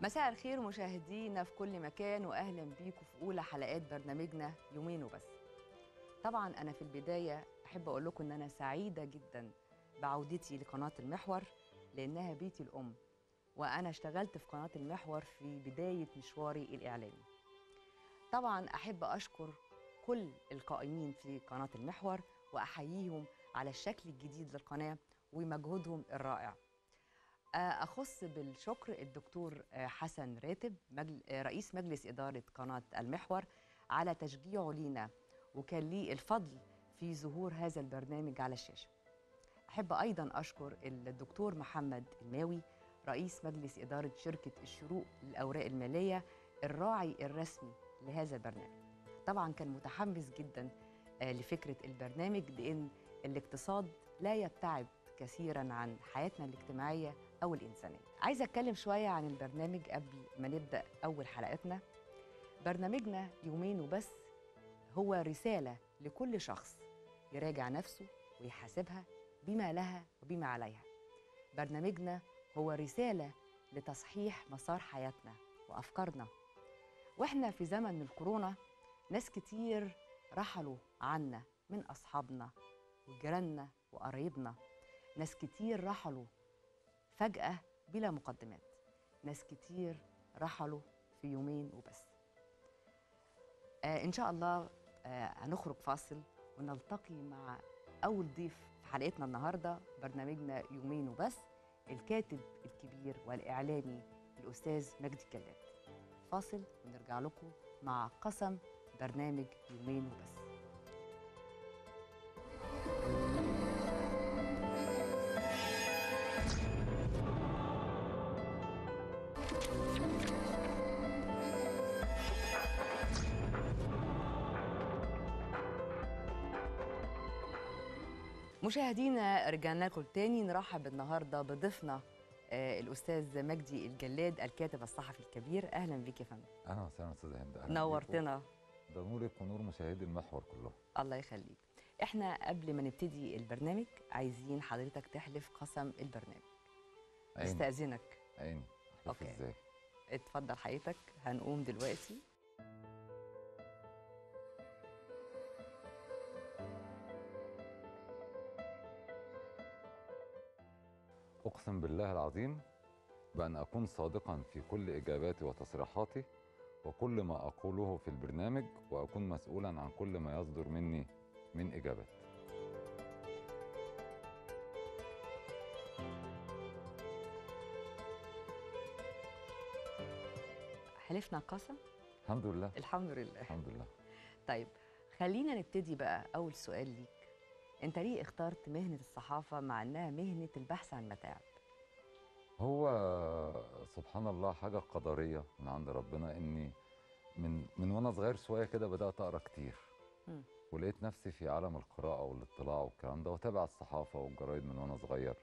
مساء الخير مشاهدينا في كل مكان واهلا بيكم في اولى حلقات برنامجنا يومين وبس. طبعا انا في البدايه احب اقول لكم ان انا سعيده جدا بعودتي لقناه المحور لانها بيتي الام وانا اشتغلت في قناه المحور في بدايه مشواري الاعلامي. طبعا احب اشكر كل القائمين في قناه المحور واحييهم على الشكل الجديد للقناه ومجهودهم الرائع. أخص بالشكر الدكتور حسن راتب مجل... رئيس مجلس إدارة قناة المحور على تشجيعه لينا وكان لي الفضل في ظهور هذا البرنامج على الشاشة أحب أيضا أشكر الدكتور محمد الماوي رئيس مجلس إدارة شركة الشروق للأوراق المالية الراعي الرسمي لهذا البرنامج طبعا كان متحمس جدا لفكرة البرنامج لأن الاقتصاد لا يبتعد كثيرا عن حياتنا الاجتماعيه او الانسانيه. عايزه اتكلم شويه عن البرنامج قبل ما نبدا اول حلقتنا. برنامجنا يومين وبس هو رساله لكل شخص يراجع نفسه ويحاسبها بما لها وبما عليها. برنامجنا هو رساله لتصحيح مسار حياتنا وافكارنا. واحنا في زمن الكورونا ناس كتير رحلوا عنا من اصحابنا وجيراننا وقرايبنا ناس كتير رحلوا فجأة بلا مقدمات ناس كتير رحلوا في يومين وبس آه إن شاء الله آه هنخرج فاصل ونلتقي مع أول ضيف في حلقتنا النهاردة برنامجنا يومين وبس الكاتب الكبير والإعلامي الأستاذ مجدي الجلاد فاصل ونرجع لكم مع قسم برنامج يومين وبس مشاهدينا رجعنا لكم تاني نرحب النهارده بضيفنا آه الاستاذ مجدي الجلاد الكاتب الصحفي الكبير اهلا بيك يا فندم اهلا وسهلا استاذ هند أهلاً نورتنا بيكم. ده نورك ونور مشاهدي المحور كلهم الله يخليك احنا قبل ما نبتدي البرنامج عايزين حضرتك تحلف قسم البرنامج عيني استاذنك عيني احلف أوكي. ازاي اتفضل حضرتك هنقوم دلوقتي اقسم بالله العظيم بان اكون صادقا في كل اجاباتي وتصريحاتي وكل ما اقوله في البرنامج واكون مسؤولا عن كل ما يصدر مني من اجابات حلفنا قسم الحمد لله الحمد لله الحمد لله طيب خلينا نبتدي بقى اول سؤال ليك انت ليه اخترت مهنه الصحافه مع انها مهنه البحث عن متاعب هو سبحان الله حاجه قدريه من عند ربنا اني من من وانا صغير شويه كده بدات اقرا كتير مم. ولقيت نفسي في عالم القراءة والاطلاع والكلام ده وتابع الصحافة والجرايد من وأنا صغير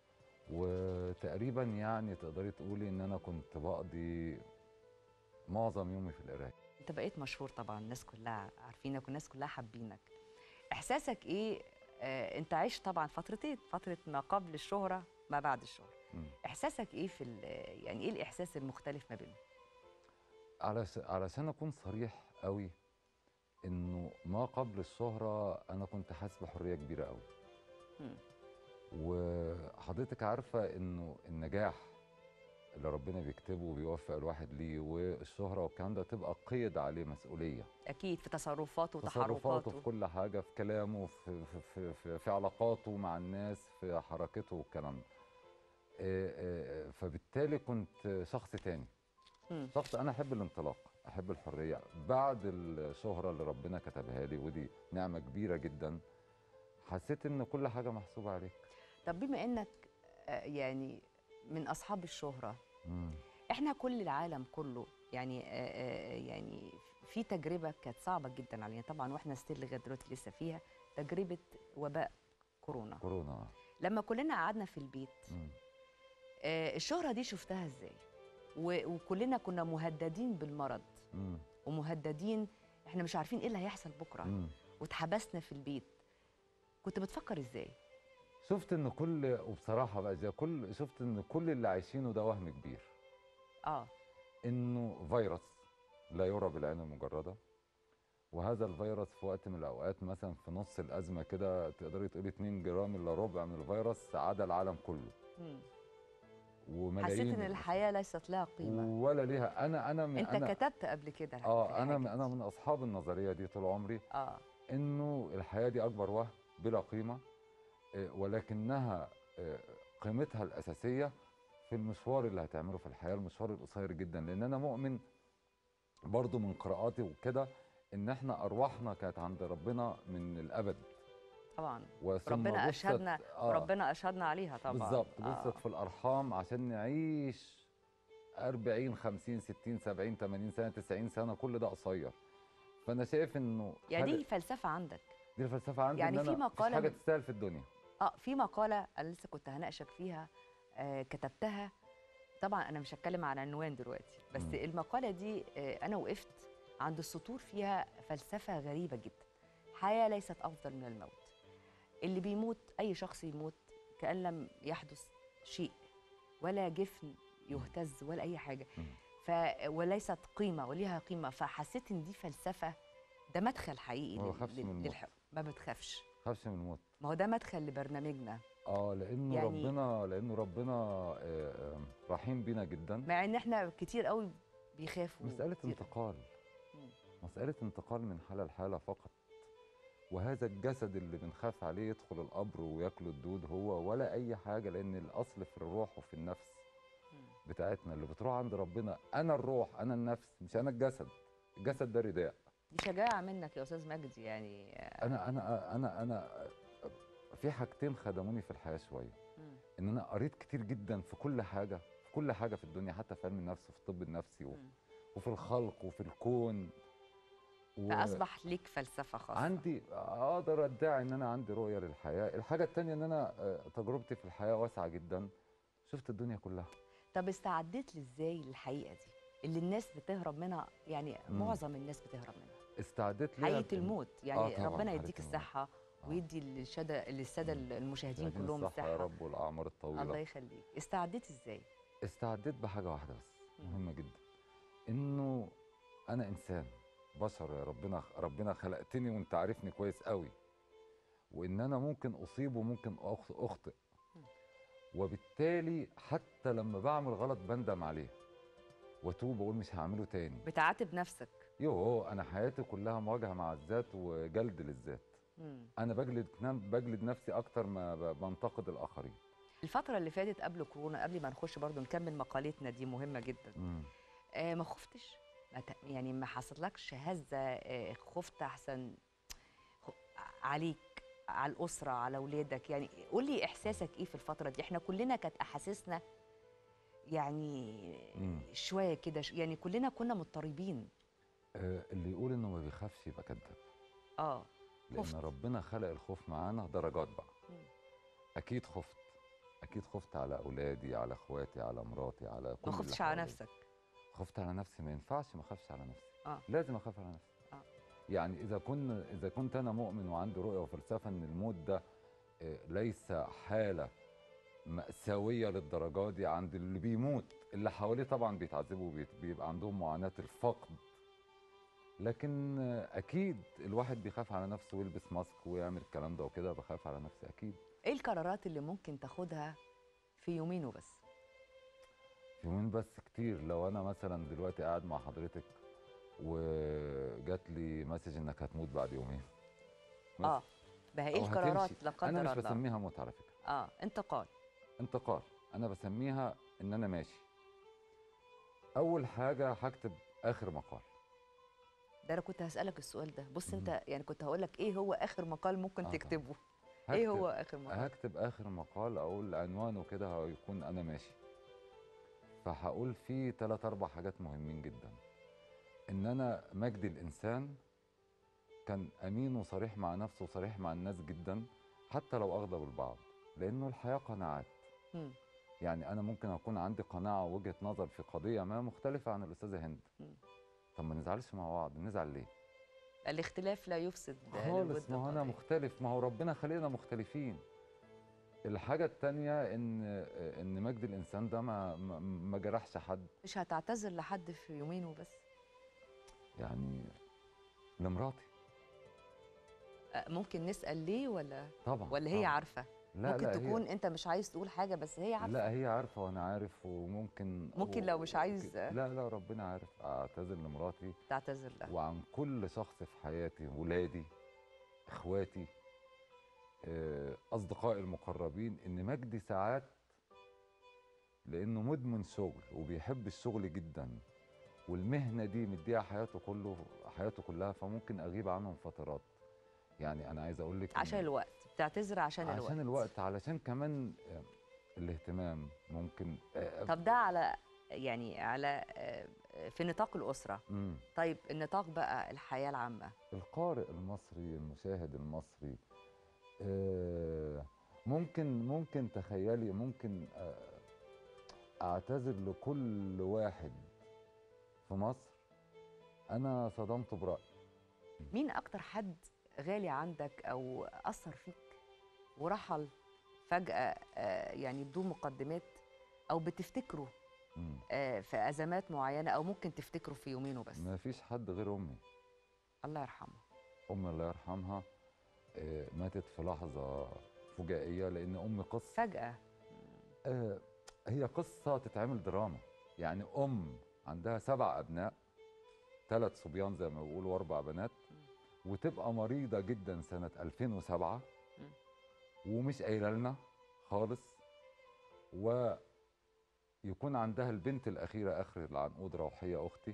وتقريبا يعني تقدري تقولي إن أنا كنت بقضي معظم يومي في القراية انت بقيت مشهور طبعا الناس كلها عارفينك والناس كلها حابينك احساسك ايه آه انت عشت طبعا فترتين فتره ما قبل الشهره ما بعد الشهره مم. احساسك ايه في ال- يعني ايه الاحساس المختلف ما بينهم علش علشان أكون صريح قوي إنه ما قبل الشهرة أنا كنت حاسس بحرية كبيرة قوي مم. وحضرتك عارفة إنه النجاح اللي ربنا بيكتبه وبيوفق الواحد ليه والشهرة والكلام ده تبقى قيد عليه مسؤولية اكيد في تصرفاته تصرفاته وتحركاته في كل حاجه في كلامه في في في, في, في علاقاته مع الناس في حركته والكلام ده آه، آه، فبالتالي كنت شخص تاني مم. شخص انا احب الانطلاق احب الحريه بعد الشهره اللي ربنا كتبها لي ودي نعمه كبيره جدا حسيت ان كل حاجه محسوبه عليك طب بما انك آه، يعني من اصحاب الشهره مم. احنا كل العالم كله يعني آه، آه، يعني في تجربه كانت صعبه جدا علينا طبعا واحنا ستيل لغايه دلوقتي لسه فيها تجربه وباء كورونا كورونا لما كلنا قعدنا في البيت مم. آه، الشهره دي شفتها ازاي و- وكلنا كنا مهددين بالمرض مم. ومهددين احنا مش عارفين ايه اللي هيحصل بكره مم. واتحبسنا في البيت كنت بتفكر ازاي شفت ان كل وبصراحه بقى زي كل شفت ان كل اللي عايشينه ده وهم كبير اه انه فيروس لا يرى بالعين المجرده وهذا الفيروس في وقت من الاوقات مثلا في نص الازمه كده تقدري تقولي 2 جرام الا ربع من الفيروس عدا العالم كله مم. وملايين حسيت ان الناس. الحياه ليست لها قيمه ولا ليها انا انا من انت أنا كتبت قبل كده الح- اه انا الحاجة من انا دي. من اصحاب النظريه دي طول عمري اه انه الحياه دي اكبر وهم بلا قيمه آه، ولكنها آه، قيمتها الاساسيه في المشوار اللي هتعمله في الحياه المشوار القصير جدا لان انا مؤمن برضو من قراءاتي وكده ان احنا ارواحنا كانت عند ربنا من الابد طبعا وثم ربنا بثت- اشهدنا آه ربنا اشهدنا عليها طبعا بالظبط آه. بثت في الارحام عشان نعيش 40 50 60 70 80 سنه 90 سنه كل ده قصير فانا شايف انه يعني حاجة- دي فلسفه عندك دي الفلسفه عندي يعني إن في أنا مفيش مقالة حاجه من- تستاهل في الدنيا اه في مقاله انا لسه كنت هناقشك فيها آه كتبتها طبعا انا مش هتكلم عن عنوان دلوقتي بس مم. المقاله دي آه انا وقفت عند السطور فيها فلسفه غريبه جدا الحياه ليست افضل من الموت اللي بيموت اي شخص يموت كان لم يحدث شيء ولا جفن يهتز ولا اي حاجه مم. ف وليست قيمه وليها قيمه فحسيت ان دي فلسفه ده مدخل حقيقي ما لل- بخافش لل- من الموت. للح- ما بتخافش خافش من الموت ما هو ده مدخل لبرنامجنا اه لانه يعني- ربنا لانه ربنا آه، آه، رحيم بينا جدا مع ان احنا كتير قوي بيخافوا مساله كتير. انتقال مم. مساله انتقال من حاله لحاله فقط وهذا الجسد اللي بنخاف عليه يدخل القبر وياكله الدود هو ولا اي حاجه لان الاصل في الروح وفي النفس مم. بتاعتنا اللي بتروح عند ربنا انا الروح انا النفس مش انا الجسد الجسد ده رداء دي شجاعه منك يا استاذ مجدي يعني انا انا انا انا في حاجتين خدموني في الحياه شويه مم. ان انا قريت كتير جدا في كل حاجه في كل حاجه في الدنيا حتى في علم النفس وفي الطب النفسي و- مم. وفي الخلق وفي الكون و- فاصبح ليك فلسفه خاصه عندي اقدر ادعي ان انا عندي رؤيه للحياه الحاجه التانية ان انا آه، تجربتي في الحياه واسعه جدا شفت الدنيا كلها طب استعديت لي ازاي للحقيقه دي اللي الناس بتهرب منها يعني مم. معظم الناس بتهرب منها استعديت ليها حقيقه في- الموت يعني آه طبعاً، ربنا حقيقة يديك الموت. الصحه آه. ويدي للشدا للساده مم. المشاهدين يديني كلهم الصحه يا الصحه رب والاعمار الطويله الله يخليك استعديت ازاي استعديت بحاجه واحده بس مم. مهمه جدا انه انا انسان بشر يا ربنا ربنا خلقتني وانت عارفني كويس قوي وان انا ممكن اصيب وممكن أخ- اخطئ مم. وبالتالي حتى لما بعمل غلط بندم عليه واتوب واقول مش هعمله تاني بتعاتب نفسك يوه انا حياتي كلها مواجهه مع الذات وجلد للذات مم. انا بجلد بجلد نفسي اكتر ما ب- بنتقد الاخرين الفتره اللي فاتت قبل كورونا قبل ما نخش برضو نكمل مقالتنا دي مهمه جدا مم. آه ما خفتش ما ت- يعني ما حصلكش هزه آه خفت احسن خ- عليك على الاسره على اولادك يعني قول لي احساسك ايه في الفتره دي احنا كلنا كانت احاسيسنا يعني مم. شويه كده ش- يعني كلنا كنا مضطربين آه، اللي يقول انه ما بيخافش يبقى كذاب اه لان خفت. ربنا خلق الخوف معانا درجات بقى مم. اكيد خفت اكيد خفت على اولادي على اخواتي على مراتي على كل ما اللي خفتش على حواليا. نفسك خفت على نفسي ما ينفعش ما اخافش على نفسي آه. لازم اخاف على نفسي آه. يعني اذا كن اذا كنت انا مؤمن وعندي رؤيه وفلسفه ان الموت ده آه، ليس حاله مأساوية للدرجة دي عند اللي بيموت اللي حواليه طبعا بيتعذبوا وبيت- بيبقى عندهم معاناة الفقد لكن آه، أكيد الواحد بيخاف على نفسه ويلبس ماسك ويعمل الكلام ده وكده بخاف على نفسي أكيد ايه القرارات اللي ممكن تاخدها في يومين وبس في يومين بس كتير لو انا مثلا دلوقتي قاعد مع حضرتك وجات لي مسج انك هتموت بعد يومين مثلا. اه بقى ايه أو القرارات هتمشي. لا قدر انا مش الله بسميها موت على فكره اه انتقال انتقال انا بسميها ان انا ماشي اول حاجه هكتب اخر مقال ده انا كنت هسألك السؤال ده بص مم. انت يعني كنت هقول لك ايه هو اخر مقال ممكن آه طبعاً. تكتبه ايه هكتب- هو اخر مقال هكتب اخر مقال اقول عنوانه كده هيكون انا ماشي فهقول فيه ثلاث اربع حاجات مهمين جدا ان انا مجدي الانسان كان امين وصريح مع نفسه وصريح مع الناس جدا حتى لو اغضب البعض لانه الحياه قناعات مم. يعني انا ممكن اكون عندي قناعه ووجهه نظر في قضيه ما مختلفه عن الاستاذه هند مم. طب ما نزعلش مع بعض نزعل ليه الاختلاف لا يفسد خالص الود ما هو انا قضية. مختلف ما هو ربنا خلقنا مختلفين الحاجه التانية ان ان مجد الانسان ده ما ما, ما جرحش حد مش هتعتذر لحد في يومين وبس يعني لمراتي آه، ممكن نسال ليه ولا طبعا ولا هي طبعاً. عارفه لا ممكن لا تكون هي انت مش عايز تقول حاجه بس هي عارفه لا هي عارفه وانا عارف وممكن ممكن لو مش عايز- لا لا ربنا عارف اعتذر لمراتي تعتذر لها وعن كل شخص في حياتي ولادي اخواتي آه، اصدقائي المقربين ان مجدي ساعات لانه مدمن شغل وبيحب الشغل جدا والمهنه دي مديها حياته كله حياته كلها فممكن اغيب عنهم فترات يعني انا عايز اقول لك إن- عشان الوقت بتعتذر عشان, الوقت عشان الوقت علشان كمان آه، الاهتمام ممكن آه، طب ده على يعني على آه، في نطاق الاسره مم. طيب النطاق بقى الحياه العامه القارئ المصري المشاهد المصري آه، ممكن ممكن تخيلي ممكن آه، اعتذر لكل واحد في مصر انا صدمته برأيي مين اكتر حد غالي عندك او اثر فيك ورحل فجاه آه، يعني بدون مقدمات او بتفتكره مم. آه، في ازمات معينه او ممكن تفتكره في يومين وبس ما فيش حد غير امي الله يرحمه امي الله يرحمها آه، ماتت في لحظه فجائيه لان امي قصه فجاه آه، هي قصة تتعمل دراما يعني أم عندها سبع أبناء ثلاث صبيان زي ما بيقولوا وأربع بنات وتبقى مريضة جدا سنة 2007 مم. ومش قايلة لنا خالص ويكون عندها البنت الأخيرة آخر العنقود روحية أختي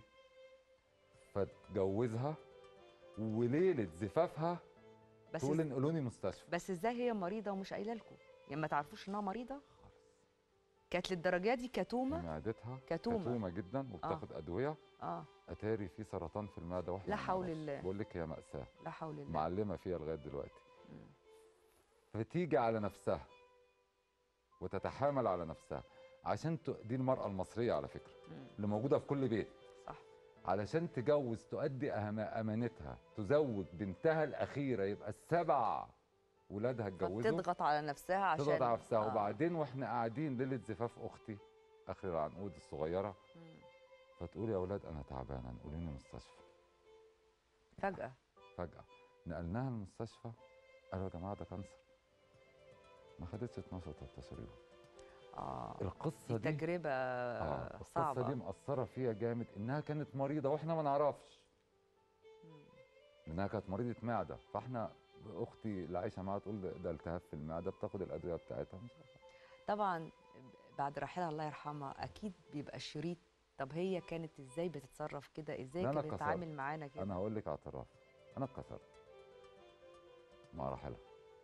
فتجوزها وليلة زفافها بس تقول إز- انقلوني مستشفى بس ازاي هي مريضه ومش قايله لكم يعني ما تعرفوش انها مريضه خالص كانت للدرجه دي في كتومه معدتها كتومة. كتومة جدا وبتاخد أدوية اه اتاري في سرطان في المعده واحنا لا ما حول نعرفش. الله. بقول لك هي ماساه لا حول الله معلمه فيها لغايه دلوقتي مم. فتيجي على نفسها وتتحامل على نفسها عشان ت... دي المراه المصريه على فكره مم. اللي موجوده في كل بيت صح علشان تجوز تؤدي أهم... امانتها تزوج بنتها الاخيره يبقى السبع ولادها اتجوزوا فبتضغط على نفسها عشان تضغط على نفسها آه. وبعدين واحنا قاعدين ليله زفاف اختي اخر العنقود الصغيره مم. فتقول يا اولاد انا تعبانه نقوليني مستشفى فجاه فجأة نقلناها المستشفى قالوا يا جماعة ده كانسر ما خدتش 12 13 يوم اه القصة دي دي تجربه آه القصة صعبه دي مأثرة فيها جامد إنها كانت مريضة وإحنا ما نعرفش مم. إنها كانت مريضة معدة فإحنا أختي اللي عايشة معاها تقول ده- ده التهاب في المعدة بتاخد الأدوية بتاعتها مش عارفة. طبعا بعد رحيلها الله يرحمها اكيد بيبقى الشريط طب هي كانت ازاي بتتصرف كده ازاي لا، أنا كانت كسرت. بتتعامل معانا كده أنا هقول لك اعتراف أنا اتكسرت مع رحلها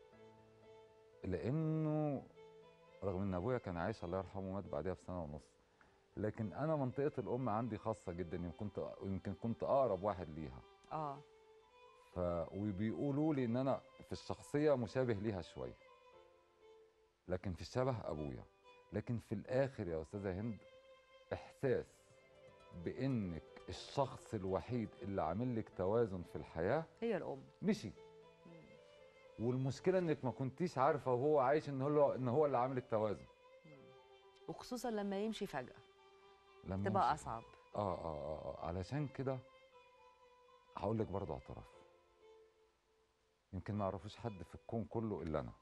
لأنه رغم إن أبويا كان عايش الله يرحمه مات بعدها بسنة ونص لكن أنا منطقة الأم عندي خاصة جدا يمكن كنت يمكن كنت أقرب واحد ليها اه ف وبيقولوا لي إن أنا في الشخصية مشابه ليها شوية لكن في الشبه أبويا لكن في الآخر يا أستاذة هند إحساس بإنك الشخص الوحيد اللي عامل لك توازن في الحياة هي الام مشي مم. والمشكله انك ما كنتيش عارفه وهو عايش ان هو ان هو اللي عامل التوازن مم. وخصوصا لما يمشي فجاه لما تبقى يمشي. اصعب اه اه اه, آه. علشان كده هقول لك برضه اعتراف يمكن ما يعرفوش حد في الكون كله الا انا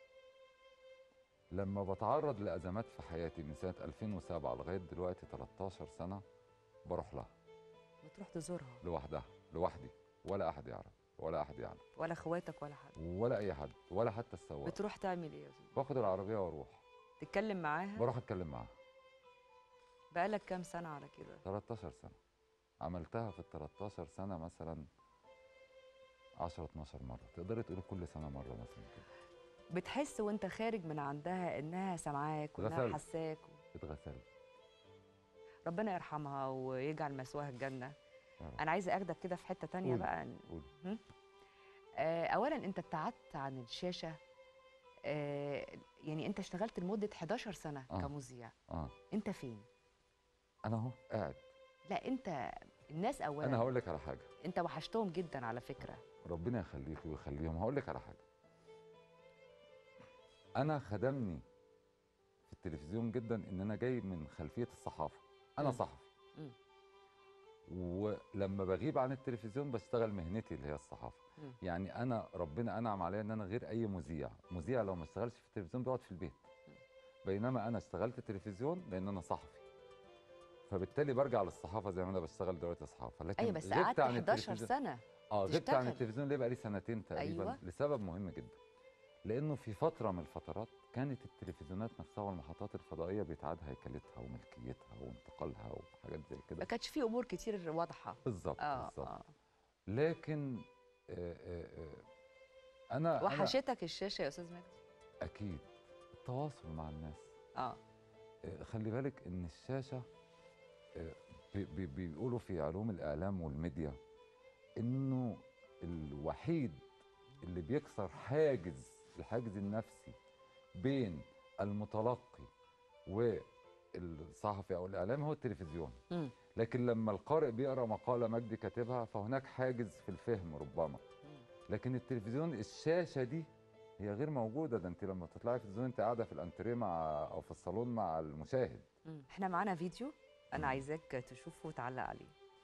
لما بتعرض لازمات في حياتي من سنه 2007 لغايه دلوقتي 13 سنه بروح لها بتروح تزورها لوحدها لوحدي ولا احد يعرف ولا احد يعلم ولا اخواتك ولا حد ولا اي حد ولا حتى السواق بتروح تعمل ايه يا زوزو؟ باخد العربيه واروح تتكلم معاها بروح اتكلم معاها بقالك كام سنه على كده 13 سنة عملتها في ال 13 سنة مثلا 10 12 مرة تقدري تقولي كل سنة مرة مثلا كده بتحس وانت خارج من عندها انها سامعاك وانها غسلت. حساك اتغسلت ربنا يرحمها ويجعل مثواها الجنه يا رب. انا عايزه اخدك كده في حته تانية قولي. بقى قولي. آه، اولا انت ابتعدت عن الشاشه آه، يعني انت اشتغلت لمده 11 سنه آه. كمذيع اه انت فين انا اهو قاعد لا انت الناس اولا انا هقول لك على حاجة انت وحشتهم جدا على فكره ربنا يخليك ويخليهم هقول لك على حاجة انا خدمني في التلفزيون جدا ان انا جاي من خلفيه الصحافه انا مم. صحفي مم. ولما بغيب عن التلفزيون بشتغل مهنتي اللي هي الصحافه مم. يعني انا ربنا انعم عليا ان انا غير اي مذيع مذيع لو ما اشتغلش في التلفزيون بيقعد في البيت بينما انا اشتغلت تلفزيون لان انا صحفي فبالتالي برجع للصحافه زي ما انا بشتغل دلوقتي صحافه لكن ايوه بس غبت قعدت عن 11 التلفزيون- سنه اه غبت عن تشتغل. التلفزيون ليه بقى لي سنتين تقريبا أيوة. لسبب مهم جدا لانه في فتره من الفترات كانت التلفزيونات نفسها والمحطات الفضائيه بيتعاد هيكلتها وملكيتها وانتقالها وحاجات زي ما كده كانش في امور كتير واضحه بالظبط اه بالظبط اه لكن آه آه آه انا أنا وحشتك الشاشه يا استاذ مجدي اكيد التواصل مع الناس اه آه، خلي بالك ان الشاشه آه، بي- بي- بيقولوا في علوم الاعلام والميديا انه الوحيد اللي بيكسر حاجز الحاجز النفسي بين المتلقي والصحفي او الاعلامي هو التلفزيون مم. لكن لما القارئ بيقرا مقاله مجدي كاتبها فهناك حاجز في الفهم ربما مم. لكن التلفزيون الشاشه دي هي غير موجوده ده انت لما تطلعي في التلفزيون انت قاعده في الانتريه مع او في الصالون مع المشاهد مم. احنا معانا فيديو انا مم. عايزاك تشوفه وتعلق عليه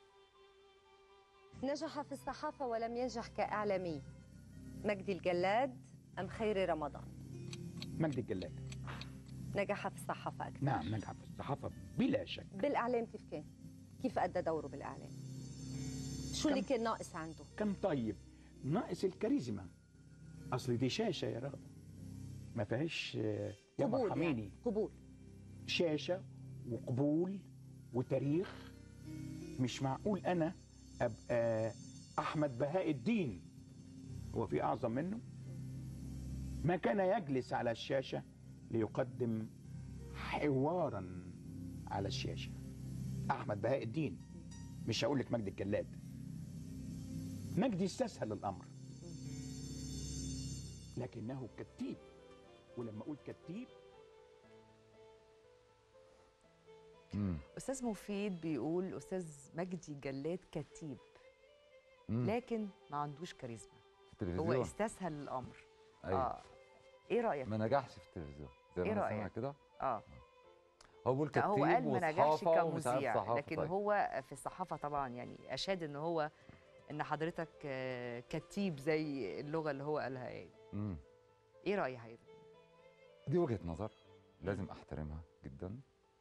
نجح في الصحافة ولم ينجح كإعلامي مجدي الجلاد أم خيري رمضان مجدي الجلاد نجح في الصحافة أكثر نعم نجح في الصحافة بلا شك بالإعلام كيف كان؟ كيف أدى دوره بالإعلام؟ شو اللي كم- كان ناقص عنده؟ كم طيب ناقص الكاريزما اصل دي شاشة يا رغدة ما فيهاش آه، يا قبول مرحميني يعني قبول شاشة وقبول وتاريخ مش معقول انا ابقى احمد بهاء الدين هو في اعظم منه ما كان يجلس على الشاشة ليقدم حوارا على الشاشة احمد بهاء الدين مش هقول لك مجدي الجلاد مجدي استسهل الامر لكنه كتيب ولما اقول كتيب مم. استاذ مفيد بيقول استاذ مجدي جلاد كتيب مم. لكن ما عندوش كاريزما في هو التلفزيون استسهل الامر أيوة. اه ايه رايك ما نجحش في التلفزيون زي ما إيه انا رأيك؟ سامع كده اه هو بيقول لا كتيب هو قال ما نجحش وصحافة ومش عارف كمذيع صحافة لكن طيب. هو في الصحافه طبعا يعني اشاد ان هو ان حضرتك آه، كتيب زي اللغه اللي هو قالها يعني مم. ايه راي حضرتك دي وجهة نظر لازم احترمها جدا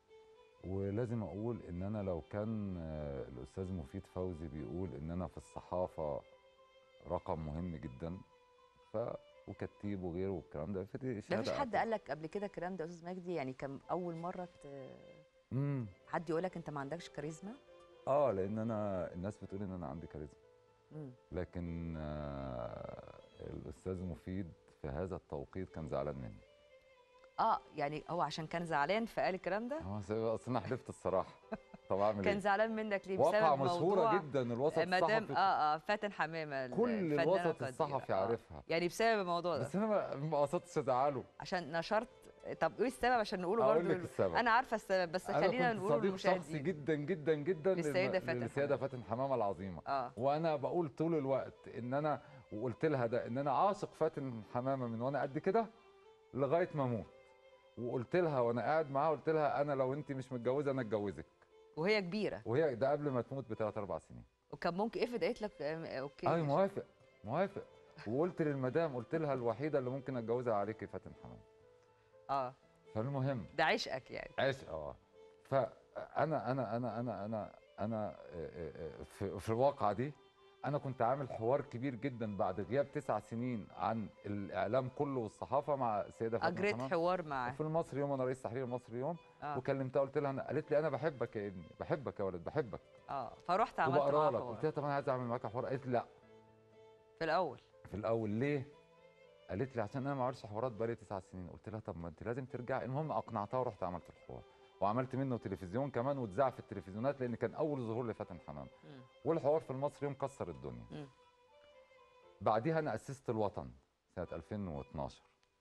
ولازم اقول ان انا لو كان آه، الاستاذ مفيد فوزي بيقول ان انا في الصحافة رقم مهم جدا ف وكتيب وغيره والكلام ده فدي ما شهادة فيش حد أعتقد. قال لك قبل كده الكلام ده يا استاذ مجدي يعني كان اول مره ت... مم. حد يقول لك انت ما عندكش كاريزما اه لان انا الناس بتقول ان انا عندي كاريزما مم. لكن آه، الاستاذ مفيد في هذا التوقيت كان زعلان مني اه يعني هو عشان كان زعلان فقال الكلام ده هو س- اصل انا حلفت الصراحه طب اعمل كان ايه زعلان منك ليه واقعة بسبب مشهورة موضوع جدا الوسط مدام الصحفي اه اه فاتن حمامه كل الفنانة الوسط القديرة. الصحفي آه. عارفها يعني بسبب الموضوع ده بس انا ما- ما قصدتش ازعله عشان نشرت طب ايه السبب عشان نقوله اقول برضه لك السبب انا عارفه السبب بس انا خلينا كنت نقوله صديق شخصي للمشاهدين جدا جدا جدا للسيدة للم- فاتن للسيده حمامة. فاتن حمامه العظيمه اه وانا بقول طول الوقت ان انا وقلت لها ده ان انا عاشق فاتن حمامه من وانا قد كده لغايه ما اموت وقلت لها وانا قاعد معاها قلت لها انا لو انت مش متجوزه انا اتجوزك وهي كبيره وهي ده قبل ما تموت بثلاث اربع سنين وكان ممكن افرض قالت لك آم، اوكي اي ماشي. موافق موافق وقلت للمدام قلت لها الوحيده اللي ممكن اتجوزها عليكي فاتن حمامه اه فالمهم ده عشقك يعني عشق اه فانا انا انا انا انا انا آه، آه، آه، في في الواقعه دي انا كنت عامل حوار كبير جدا بعد غياب تسع سنين عن الاعلام كله والصحافه مع السيده فاطمه اجريت حمام حوار معاه في المصري يوم انا رئيس تحرير المصري يوم اه وكلمتها قلت لها أنا قالت لي انا بحبك يا ابني بحبك يا ولد بحبك اه فرحت عملت وبقرا معاه لك حوار قلت لها طب انا عايز اعمل معاك حوار قالت لي لا في الاول في الاول ليه قالت لي عشان انا ما عملتش حوارات بقالي تسع سنين قلت لها طب ما انت لازم ترجعي المهم اقنعتها ورحت عملت الحوار وعملت منه تلفزيون كمان واتذاع في التلفزيونات لان كان اول ظهور لفاتن حمام مم. والحوار في المصري يوم كسر الدنيا مم. بعديها انا اسست الوطن سنه 2012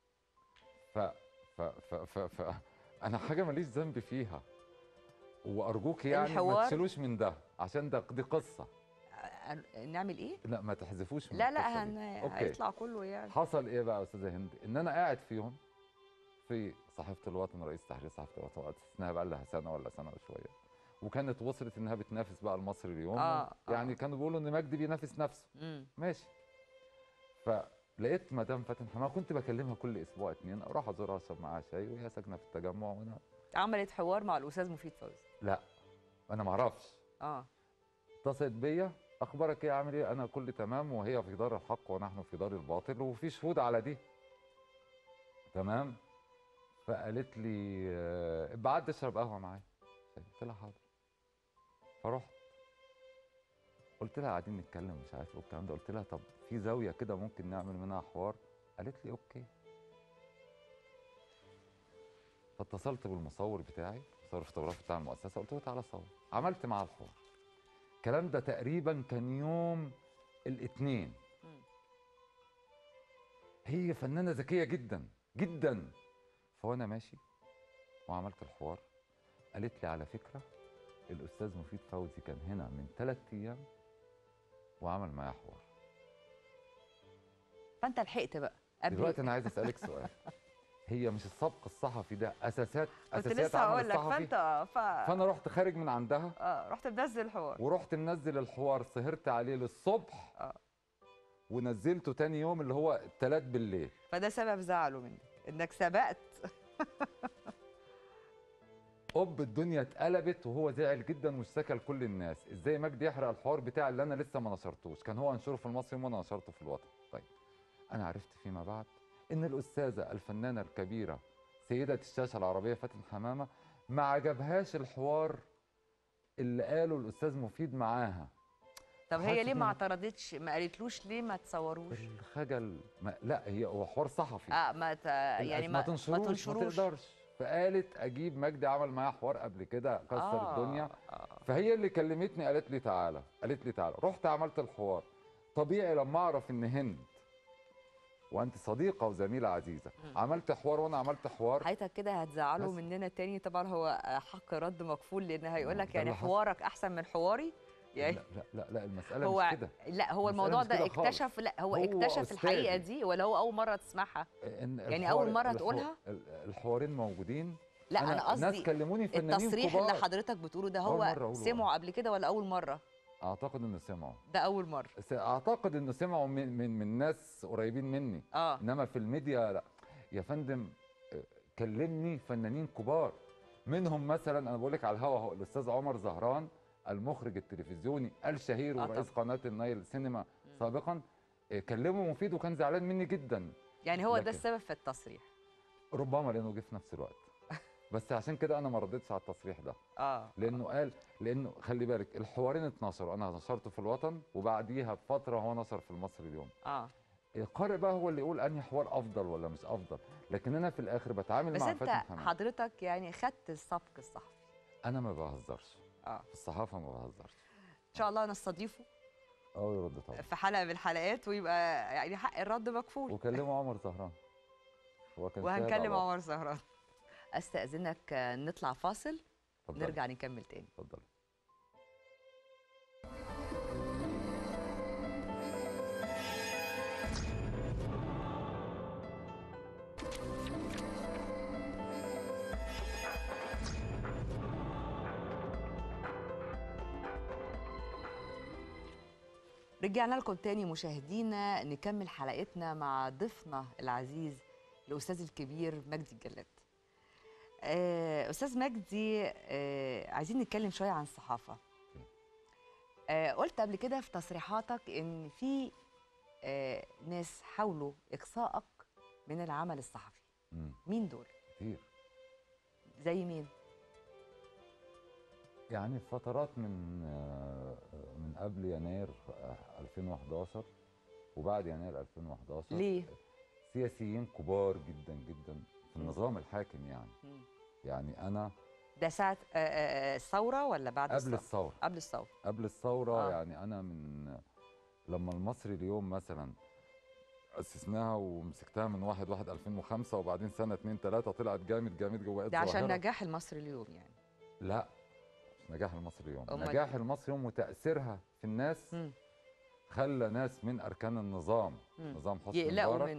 ف ف ف ف, ف... انا حاجه ماليش ذنب فيها وارجوك يعني ما الحوار- تشيلوش من ده عشان ده دي قصه آه، نعمل ايه لا ما تحذفوش من لا القصة لا دي. هن... أوكي. هيطلع كله يعني حصل ايه بقى يا استاذه هند ان انا قاعد فيهم في صحيفه الوطن رئيس تحرير صحيفه الوطن وقت انها بقى لها سنه ولا سنه وشويه وكانت وصلت انها بتنافس بقى المصري اليوم آه، يعني آه. كانوا بيقولوا ان مجدي بينافس نفسه مم. ماشي فلقيت مدام فاتن حمامه كنت بكلمها كل اسبوع اتنين اروح ازورها اشرب معاها شاي وهي ساكنه في التجمع وانا عملت حوار مع الاستاذ مفيد فوزي لا انا ما اعرفش اه اتصلت بيا اخبارك ايه عامل ايه انا كل تمام وهي في دار الحق ونحن في دار الباطل وفي شهود على دي تمام فقالت لي آه، ابعت اشرب قهوه معايا قلت لها حاضر فرحت قلت لها قاعدين نتكلم مش عارف ايه والكلام ده قلت لها طب في زاويه كده ممكن نعمل منها حوار قالت لي اوكي فاتصلت بالمصور بتاعي مصور الفوتوغرافي بتاع المؤسسه قلت له تعالى صور عملت معاه الحوار الكلام ده تقريبا كان يوم الاثنين مم. هي فنانه ذكيه جدا جدا فوانا ماشي وعملت الحوار قالت لي على فكره الاستاذ مفيد فوزي كان هنا من ثلاث ايام وعمل معايا حوار فانت لحقت بقى قبل دلوقتي انا عايز اسالك سؤال هي مش السبق الصحفي ده اساسات كنت اساسيات لسه عمل هقول لك الصحفي فانت ف... فانا رحت خارج من عندها اه رحت منزل الحوار ورحت منزل الحوار سهرت عليه للصبح آه. ونزلته تاني يوم اللي هو التلات بالليل فده سبب زعله منك انك سبقت اوب الدنيا اتقلبت وهو زعل جدا واشتكى لكل الناس ازاي مجدي يحرق الحوار بتاعي اللي انا لسه ما نشرتوش كان هو انشره في المصري وانا نشرته في الوطن طيب انا عرفت فيما بعد ان الاستاذه الفنانه الكبيره سيده الشاشه العربيه فاتن حمامه ما عجبهاش الحوار اللي قاله الاستاذ مفيد معاها طب هي حاسس ليه ما إن- اعترضتش ما قالتلوش ليه ما تصوروش الخجل ما لا هي هو حوار صحفي اه ما ت... يعني ما ما تنشروش ما, تنشروش تقدرش فقالت اجيب مجدي عمل معايا حوار قبل كده كسر آه، الدنيا آه. فهي اللي كلمتني قالت لي تعالى قالت لي تعالى رحت عملت الحوار طبيعي لما اعرف ان هند وانت صديقه وزميله عزيزه مم. عملت حوار وانا عملت حوار حياتك كده هتزعله بس. مننا تاني طبعا هو حق رد مكفول لان هيقول لك ده يعني اللي حصل. حوارك احسن من حواري يعني لا لا لا, لا المساله هو مش كده لا هو المسألة الموضوع مش ده كده خالص. اكتشف لا هو, هو اكتشف أستاذي. الحقيقه دي ولا هو اول مره تسمعها إن يعني الحوار- أول مرة الحوار- تقولها؟ ال- الحوارين موجودين لا انا, ناس قصدي كلموني فنانين التصريح كبار اللي حضرتك بتقوله ده أول هو مرة أقوله. سمعه قبل كده ولا اول مره اعتقد انه سمعوا ده اول مره بس اعتقد انه سمعوا من من, من ناس قريبين مني اه انما في الميديا لا يا فندم آه، كلمني فنانين كبار منهم مثلا انا بقول لك على الهوا اهو الاستاذ عمر زهران المخرج التلفزيوني الشهير آه ورئيس قناه النايل سينما سابقا آه، كلمه مفيد وكان زعلان مني جدا يعني هو ده لكن- السبب في التصريح ربما لانه جه في نفس الوقت بس عشان كده انا ما ردتش على التصريح ده اه لانه قال لانه خلي بالك الحوارين اتنشروا انا نشرته في الوطن وبعديها بفتره هو نشر في المصري اليوم اه القارئ بقى هو اللي يقول انهي حوار افضل ولا مش افضل لكن انا في الاخر بتعامل بس مع انت فاتن حمامه حضرتك يعني خدت السبق الصحفي انا ما بهزرش اه في الصحافه ما بهزرش ان شاء الله نستضيفه اه يرد طبعا في حلقه من الحلقات ويبقى يعني حق الرد مكفول وكلموا عمر زهران هو كان شاهد وهنكلم على- عمر زهران استاذنك آه، نطلع فاصل اتفضلي، نرجع نكمل تاني اتفضلي رجعنا لكم تاني مشاهدينا نكمل حلقتنا مع ضيفنا العزيز الاستاذ الكبير مجدي الجلاد آه، استاذ مجدي آه، عايزين نتكلم شويه عن الصحافه آه، قلت قبل كده في تصريحاتك ان في آه، ناس حاولوا اقصائك من العمل الصحفي مم، مين دول كتير زي مين يعني في فترات من آه، من قبل يناير آه، 2011 وبعد يناير 2011 ليه سياسيين كبار جدا جدا في النظام الحاكم يعني مم. يعني انا ده ساعه آه، آه، آه، الثوره ولا بعد قبل الثوره الثوره قبل الثوره قبل الثوره آه. آه. يعني انا من لما المصري اليوم مثلا اسسناها ومسكتها من 1 1 2005 وبعدين سنه 2 3 طلعت جامد جامد جوه ده عشان نجاح المصري اليوم يعني لا مش نجاح المصري اليوم أمال نجاح إيه؟ المصري اليوم وتاثيرها في الناس مم. خلى ناس من اركان النظام مم. نظام حسني يقلقوا مبارك منك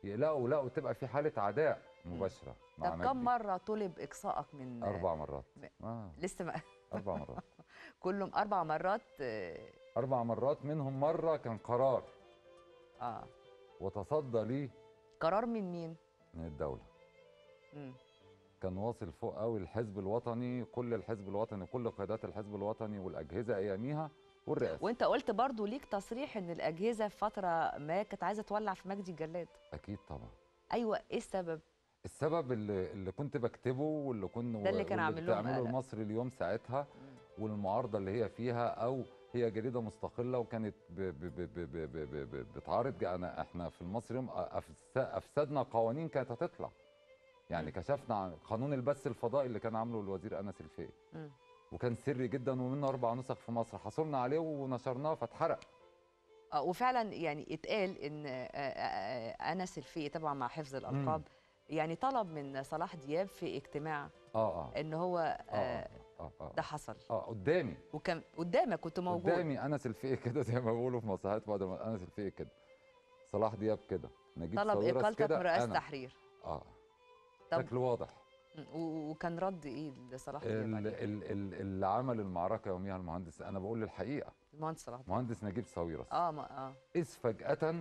يقلقوا لا وتبقى في حاله عداء مباشره مع طب كم مجدي. مره طلب اقصائك من اربع مرات ب- اه لسه ما اربع مرات كلهم اربع مرات اه, اربع مرات منهم مره كان قرار آه. وتصدى ليه قرار من مين من الدوله مم. كان واصل فوق قوي الحزب الوطني كل الحزب الوطني كل قيادات الحزب الوطني والاجهزه اياميها والرئاسه وانت قلت برضو ليك تصريح ان الاجهزه في فتره ما كانت عايزه تولع في مجدي الجلاد اكيد طبعا ايوه ايه السبب السبب اللي, اللي كنت بكتبه واللي كنا ده اللي كان واللي عامل لهم بتعمله قلق. المصري اليوم ساعتها والمعارضه اللي هي فيها او هي جريده مستقله وكانت ب ب ب ب ب ب ب ب بتعارض انا احنا في المصري اليوم أفس- افسدنا قوانين كانت هتطلع يعني كشفنا عن قانون البث الفضائي اللي كان عامله الوزير انس الفقي مم. وكان سري جدا ومنه اربع نسخ في مصر حصلنا عليه ونشرناه فاتحرق اه وفعلا يعني اتقال ان آه، آه، آه، انس الفقي طبعا مع حفظ الالقاب يعني طلب من صلاح دياب في اجتماع اه اه ان هو اه آه، اه اه ده حصل اه قدامي وكان قدامك كنت موجود قدامي انس الفقي كده زي ما بيقولوا في مسرحيات بعد ما انس الفقي كده صلاح دياب كده نجيب طلب ساويرس اقالتك كده من رئاسه أنا. تحرير اه طب شكل واضح م، و- وكان رد ايه لصلاح دياب ال- عليه؟ ال- ال- اللي عمل المعركه يوميها المهندس انا بقول الحقيقه المهندس صلاح دياب مهندس نجيب ساويرس اه ما اه اذ فجاه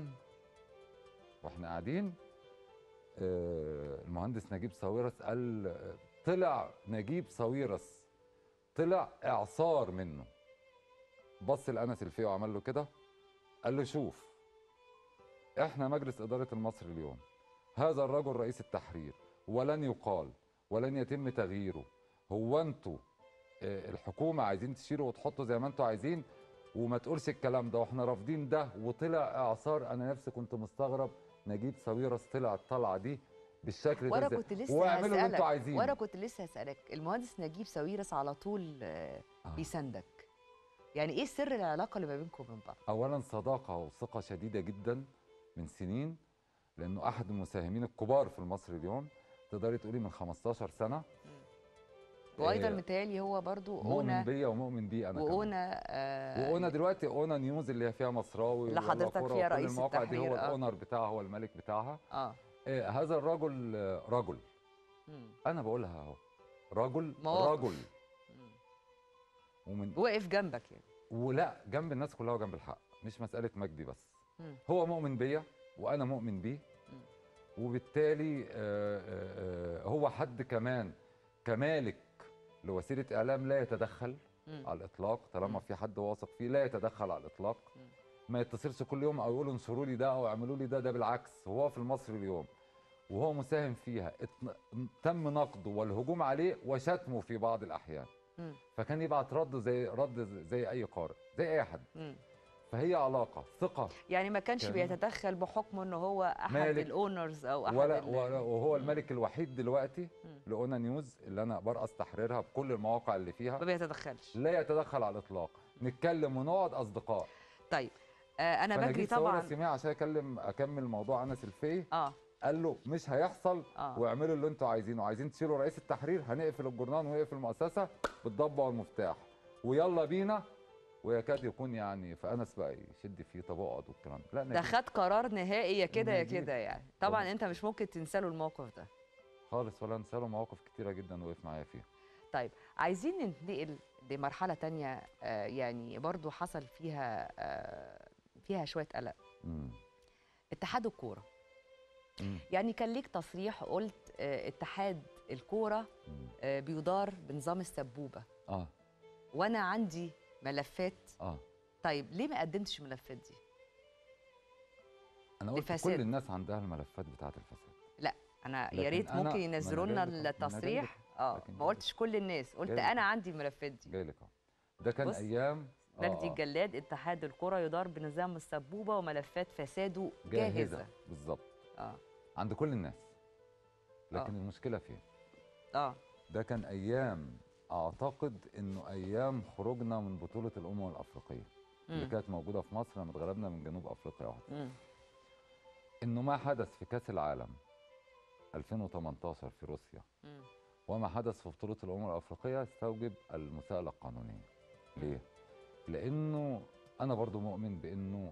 واحنا قاعدين آه، المهندس نجيب ساويرس قال آه، طلع نجيب ساويرس طلع اعصار منه بص لانس الفقي وعمل له كده قال له شوف احنا مجلس اداره المصري اليوم هذا الرجل رئيس التحرير ولن يقال ولن يتم تغييره هو انتوا آه، الحكومه عايزين تشيلوا وتحطوا زي ما انتوا عايزين وما تقولش الكلام ده واحنا رافضين ده وطلع اعصار انا نفسي كنت مستغرب نجيب ساويرس طلع الطلعه دي بالشكل ده وانا إزاي؟ كنت لسه واعملوا اللي هسألك انتوا عايزينه وانا كنت لسه هسألك المهندس نجيب ساويرس على طول آه، آه. بيساندك يعني ايه سر العلاقه اللي ما بينكم وبين بعض اولا صداقه وثقه شديده جدا من سنين لانه احد المساهمين الكبار في المصري اليوم تقدري تقولي من 15 سنه وايضا آه، متهيألي هو برضو مؤمن اونا بيا ومؤمن بيه انا كمان. واونا آه واونا دلوقتي اونا نيوز اللي هي فيها مصراوي اللي ويلا حضرتك كورة فيها وكل رئيس المواقع دي التحرير، هو آه. الاونر بتاعها هو الملك بتاعها اه إيه هذا الرجل آه، رجل مم. انا بقولها اهو رجل مواقف. رجل مم. ومن وقف جنبك يعني ولا جنب الناس كلها وجنب الحق مش مساله مجدي بس مم. هو مؤمن بيا وانا مؤمن بيه مم. وبالتالي آه، آه، آه، هو حد كمان كمالك لوسيله اعلام لا يتدخل مم. على الاطلاق مم. طالما في حد واثق فيه لا يتدخل على الاطلاق مم. ما يتصلش كل يوم او يقول انشروا لي ده او اعملوا لي ده ده بالعكس هو في المصري اليوم وهو مساهم فيها اتن- تم نقده والهجوم عليه وشتمه في بعض الاحيان مم. فكان يبعت رد زي رد زي اي قارئ زي اي حد مم. فهي علاقه ثقه يعني ما كانش كان- بيتدخل بحكم انه هو احد مالك. الاونرز او احد ولا, ال- ولا وهو الملك الوحيد دلوقتي مم. لاونا نيوز اللي انا برأس تحريرها بكل المواقع اللي فيها ما بيتدخلش لا يتدخل على الاطلاق نتكلم ونقعد اصدقاء طيب آه انا بجري فنجيب طبعا ساويرس سمع عشان اكلم اكمل موضوع انس الفقي اه قال له مش هيحصل اه واعملوا اللي انتوا عايزينه عايزين تشيلوا رئيس التحرير هنقفل الجرنان ونقفل المؤسسه بالضبه والمفتاح ويلا بينا ويكاد يكون يعني فانس بقى يشد فيه طب اقعد والكلام ده لا ده نجيب خد قرار نهائي يا كده يا نجيب. كده يعني طبعا طبعا. انت مش ممكن تنسى له الموقف ده خالص ولا انسى له مواقف كتيره جدا وقف معايا فيها طيب عايزين ننتقل لمرحله تانية آه يعني برضو حصل فيها آه فيها شويه قلق مم. اتحاد الكوره مم. يعني كان ليك تصريح قلت آه اتحاد الكوره مم. آه بيدار بنظام السبوبه اه وانا عندي ملفات اه طيب ليه ما قدمتش الملفات دي انا قلت الفساد. كل الناس عندها الملفات بتاعه الفساد انا لكن يا ريت أنا- ممكن ما أنا ينزلوا لنا جاي لك أهو، ما أنا جاي التصريح لك. اه لكن ما جاي قلتش كل الناس قلت جاي لك. انا عندي الملفات دي جاي لك اهو ده كان بص، ايام آه، مجدي آه. الجلاد اتحاد الكرة يدار بنظام السبوبة وملفات فساده جاهزة, جاهزه بالظبط اه عند كل الناس لكن آه. المشكله فين اه ده كان ايام اعتقد انه ايام خروجنا من بطوله الامم الافريقيه اللي مم. كانت موجوده في مصر لما اتغلبنا من جنوب افريقيا واحده مم. انه ما حدث في كاس العالم 2018 في روسيا مم. وما حدث في بطوله الامم الافريقيه يستوجب المساءله القانونيه ليه لانه انا برضو مؤمن بانه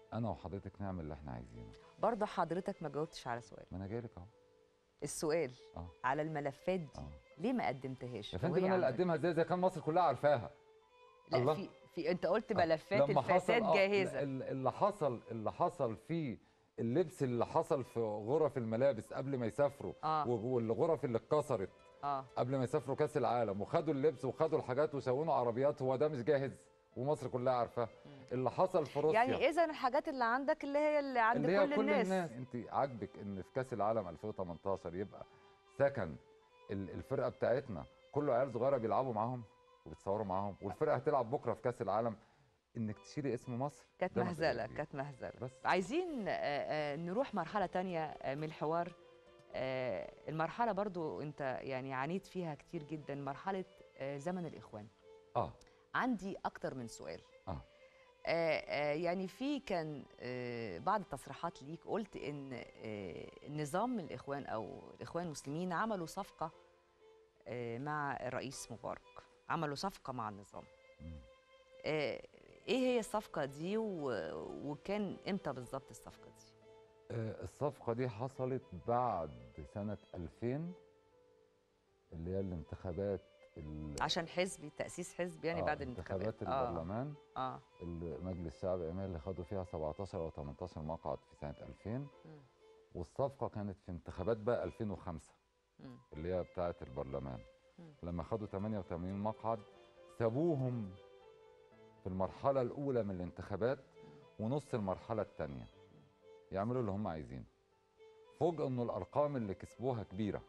انا وحضرتك نعمل اللي احنا عايزينه برضه حضرتك ما جاوبتش على سؤال ما انا جايلك اهو السؤال اه على الملفات دي اه ليه ما قدمتهاش يا فندم وهي انا اللي عندك؟ اقدمها ازاي اذا كان مصر كلها عارفاها لا الله. في في انت قلت آه، ملفات لما حصل- الفساد آه، جاهزه ال- اللي حصل اللي حصل في اللبس اللي حصل في غرف الملابس قبل ما يسافروا اه و- والغرف اللي اتكسرت اه قبل ما يسافروا كاس العالم وخدوا اللبس وخدوا الحاجات وسووا عربيات هو ده مش جاهز ومصر كلها عارفاه اللي حصل في روسيا يعني اذا الحاجات اللي عندك اللي هي اللي عند اللي هي كل, كل الناس, الناس انت عاجبك ان في كاس العالم 2018 يبقى سكن ال- الفرقه بتاعتنا كله عيال صغيره بيلعبوا معاهم وبيتصوروا معاهم والفرقه هتلعب بكره في كاس العالم انك تشيلي اسم مصر كانت ده مهزله مسؤولية. كانت مهزله بس عايزين آه، آه، نروح مرحله تانية آه، من الحوار آه، المرحله برضو انت يعني عانيت فيها كتير جدا مرحله آه، زمن الاخوان اه عندي اكتر من سؤال آه. آه، آه، يعني في كان آه، بعض التصريحات ليك قلت ان آه، نظام الاخوان او الاخوان المسلمين عملوا صفقه آه، مع الرئيس مبارك عملوا صفقه مع النظام مم. آه، ايه هي الصفقه دي و- وكان امتى بالظبط الصفقه دي آه، الصفقه دي حصلت بعد سنه 2000 اللي هي الانتخابات ال- عشان حزب تاسيس حزب يعني آه، بعد الانتخابات انتخابات اه البرلمان اه اللي مجلس الشعب ايامها اللي خدوا فيها 17 او 18 مقعد في سنه 2000 مم. والصفقه كانت في انتخابات بقى 2005 مم. اللي هي بتاعه البرلمان مم. لما خدوا 88 مقعد سابوهم في المرحله الاولى من الانتخابات ونص المرحله الثانيه يعملوا اللي هم عايزينه فوجئوا انه الارقام اللي كسبوها كبيره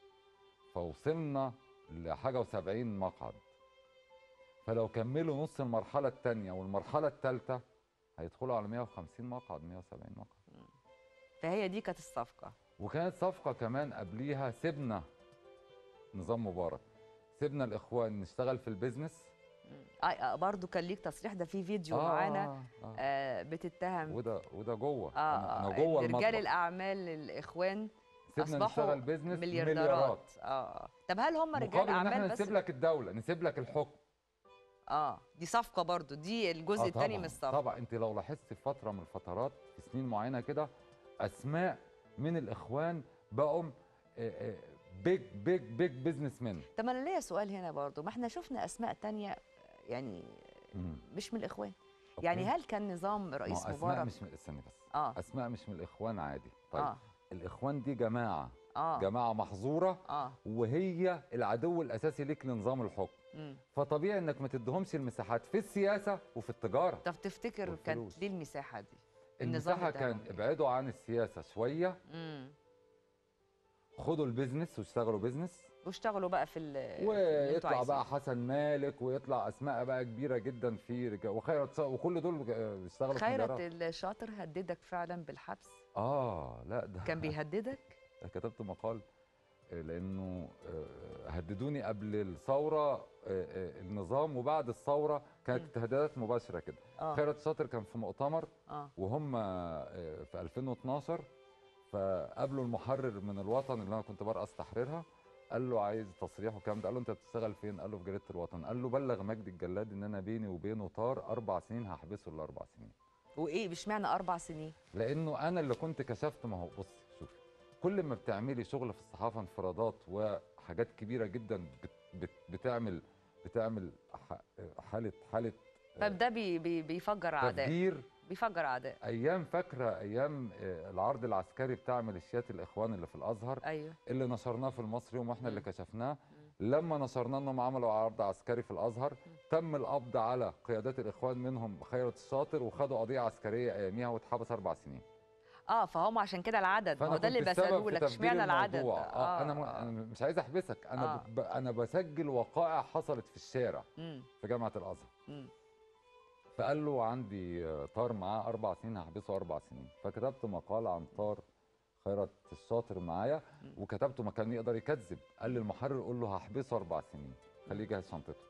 فوصلنا لحاجه و70 مقعد فلو كملوا نص المرحله الثانيه والمرحله الثالثه هيدخلوا على 150 مقعد 170 مقعد فهي دي كانت الصفقه وكانت صفقة كمان قبليها سيبنا نظام مبارك سيبنا الإخوان نشتغل في البيزنس مم. آه آه برضو كان ليك تصريح ده في فيديو معانا آه آه. آه بتتهم وده وده جوه اه أنا, آه أنا جوه إن رجال المطبخ الاعمال الاخوان سيبنا اصبحوا نشتغل بيزنس مليارديرات مليارات اه آه. طب هل هم رجال مقابل إن اعمال إحنا بس نسيب لك الدولة نسيب لك الحكم اه دي صفقه برضو دي الجزء آه الثاني طبعاً، من الصفقه طبعا أنت لو لاحظت في فترة من الفترات في سنين معينة كده أسماء من الإخوان بقوا بيج بيج بيج بيزنس مان طب انا ليا سؤال هنا برضو ما احنا شفنا اسماء تانية يعني مش من الاخوان يعني هل كان نظام رئيس أسماء مبارك مش من استني بس اه أسماء مش من الإخوان عادي طيب اه الإخوان دي جماعة اه جماعه محظوره اه وهي العدو الاساسي ليك لنظام الحكم مم. فطبيعي انك ما تديهمش المساحات في السياسه وفي التجاره طب تفتكر والفلوس. كانت ليه المساحه دي النظام المساحه اداهم كان إيه؟ ابعدوا عن السياسه شويه امم خدوا البيزنس واشتغلوا بيزنس واشتغلوا بقى في ال- في اللي انتوا ويطلع بقى عايزينه. حسن مالك ويطلع اسماء بقى كبيره جدا في رجال وخيرت ص- وكل دول آه، بيشتغلوا في خيرت مليارات. الشاطر هددك فعلا بالحبس اه لا ده كان بيهددك كتبت مقال آه، لانه آه، هددوني قبل الثوره آه، آه، النظام وبعد الثوره كانت مم. تهديدات مباشره كده اه خيرت شاطر كان في مؤتمر اه وهم آه، في 2012 فقابلوا المحرر من الوطن اللي انا كنت برأس تحريرها قال له عايز تصريح والكلام ده قال له انت بتشتغل فين؟ قال له في جريده الوطن قال له بلغ مجدي الجلاد ان انا بيني وبينه طار اربع سنين هحبسه الاربع سنين وايه مش معنى اربع سنين لانه انا اللي كنت كشفت ما هو بصي شوفي كل ما بتعملي شغل في الصحافه انفرادات وحاجات كبيره جدا بت بت بتعمل بتعمل ح- حاله حاله طب ده بي بي بيفجر اعداء تفجير بيفجر اعداء ايام فاكره ايام آه، العرض العسكري بتاع ميليشيات الاخوان اللي في الازهر ايوه اللي نشرناه في المصري واحنا اللي مم. كشفناه لما نشرنا انهم عملوا عرض عسكري في الازهر تم القبض على قيادات الاخوان منهم خيرت الشاطر وخدوا قضيه عسكريه اياميها واتحبس اربع سنين اه فهم عشان كده العدد ما هو ده اللي كنت السبب بساله في لك تفجير اشمعنى العدد الموضوع. ده؟ آه انا م- انا مش عايز احبسك انا آه. ب... انا بسجل وقائع حصلت في الشارع مم. في جامعه الازهر مم. فقال له عندي آه، طار معاه اربع سنين هحبسه اربع سنين فكتبت مقال عن طار خيرت الشاطر معايا مم. وكتبته ما كان يقدر يكذب قال لي المحرر قول له هحبسه اربع سنين خليه يجهز شنطته